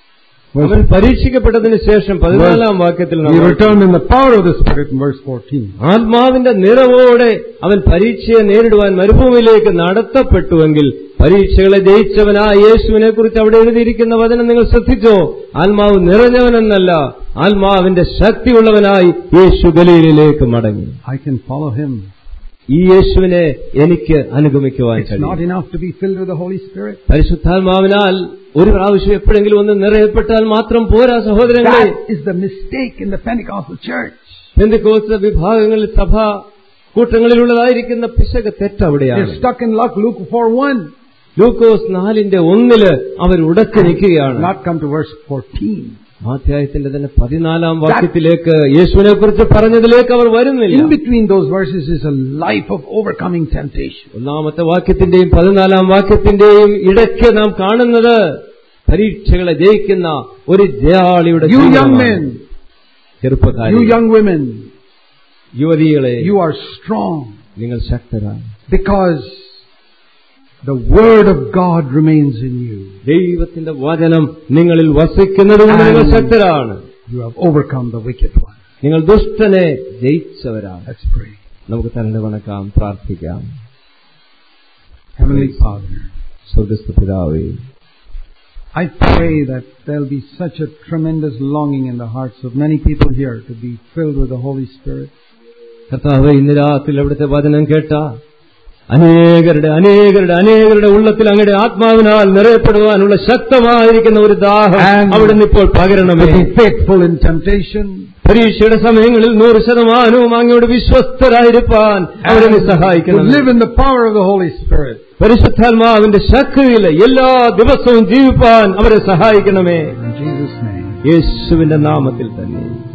അവൻ പരീക്ഷിക്കപ്പെട്ടതിന് ശേഷം പതിനാലാം വാക്യത്തിൽ നാം he വായിക്കുന്നു. returned in the power of the Spirit in verse 14. ആത്മാവിന്റെ നിറവോടെ അവൻ പരീക്ഷയെ നേരിടുവാൻ മരുഭൂമിയിലേക്ക് നടത്തപ്പെട്ടുവെങ്കിൽ പരീക്ഷകളെ ജയിച്ചവനായ യേശുവിനെ കുറിച്ച് അവിടെ എഴുതിയിരിക്കുന്ന വചനം നിങ്ങൾ ശ്രദ്ധിച്ചോ ആത്മാവ് നിറഞ്ഞവനെന്നല്ല ആത്മാവിന്റെ ശക്തിയുള്ളവനായി യേശു ഗലീലിലേക്ക് മടങ്ങി I can follow him. ഈ യേശുവിനെ എനിക്ക് അനുഗമിക്കുവാൻ It's not കഴിയും enough to be filled with the Holy Spirit. പരിശുദ്ധാത്മാവിനാൽ ഒരു പ്രാവശ്യം എപ്പോഴെങ്കിലും ഒന്ന് നിറയപ്പെട്ടാൽ മാത്രം പോരാ സഹോദരങ്ങളെ That is the mistake in the Pentecostal church. Pentecost വിഭാഗങ്ങളിൽ സഭ കൂട്ടങ്ങളിലുള്ളതായിരിക്കുന്ന പിശക് തെറ്റവിടെയാണ് They're stuck in luck, Luke 4 1. ലൂക്കോസ് നാലിന്റെ ഒന്നില് അവർ ഉടച്ചു നിൽക്കുകയാണ് Not come to verse 14. അധ്യായത്തിന്റെ തന്നെ പതിനാലാം വാക്യത്തിലേക്ക് യേശുവിനെ കുറിച്ച് പറഞ്ഞതിലേക്ക് അവർ വരുന്നില്ല In between those verses is a life of overcoming temptation. ഒന്നാമത്തെ വാക്യത്തിന്റെയും പതിനാലാം വാക്യത്തിന്റെയും ഇടയ്ക്ക് നാം കാണുന്നത് പരീക്ഷകളെ ജയിക്കുന്ന ഒരു ജയാളിയുടെ You young ജീവിതമാണ്. men, ചെറുപ്പക്കാരി you young women, യുവതികളെ you are strong നിങ്ങൾ ശക്തരാണ് because the Word of God remains in you. ദൈവത്തിന്റെ വചനം നിങ്ങളിൽ വസിക്കുന്നതുകൊണ്ട് നിങ്ങൾ And- ശക്തരാണ് You have overcome the wicked one. നിങ്ങൾ ദുഷ്ടനെ ജയിച്ചവരാണ് Let's pray. നമുക്ക് തരണ്ട് വണക്കാം പ്രാർത്ഥിക്കാം Heavenly Father, സ്വർഗസ്ഥ പിതാവേ I pray that there'll be such a tremendous longing in the hearts of many people here to be filled with the Holy Spirit. കർത്താവ് ഇന്ന് രാത്രി അവിടുത്തെ വചനം കേട്ട അനേകരുടെ അനേകരുടെ അനേകരുടെ ഉള്ളത്തിൽ അങ്ങയുടെ ആത്മാവിനാൽ നിറയപ്പെടുവാനുള്ള ശക്തമായിരിക്കുന്ന ഒരു ദാഹം And- അവിടുന്ന് ഇപ്പോൾ To പകരണമേ be faithful in temptation. പരീക്ഷയുടെ സമയങ്ങളിൽ നൂറ് ശതമാനവും അങ്ങയോട് വിശ്വസ്തരായിരിക്കാൻ അവരെ നീ And to സഹായിക്കണം live in the power of the Holy Spirit. പരിശുദ്ധാത്മാവിന്റെ ശക്തിയിൽ എല്ലാ ദിവസവും ജീവിപ്പാൻ അവരെ സഹായിക്കണമേ In Jesus' name. യേശുവിന്റെ നാമത്തിൽ തന്നെ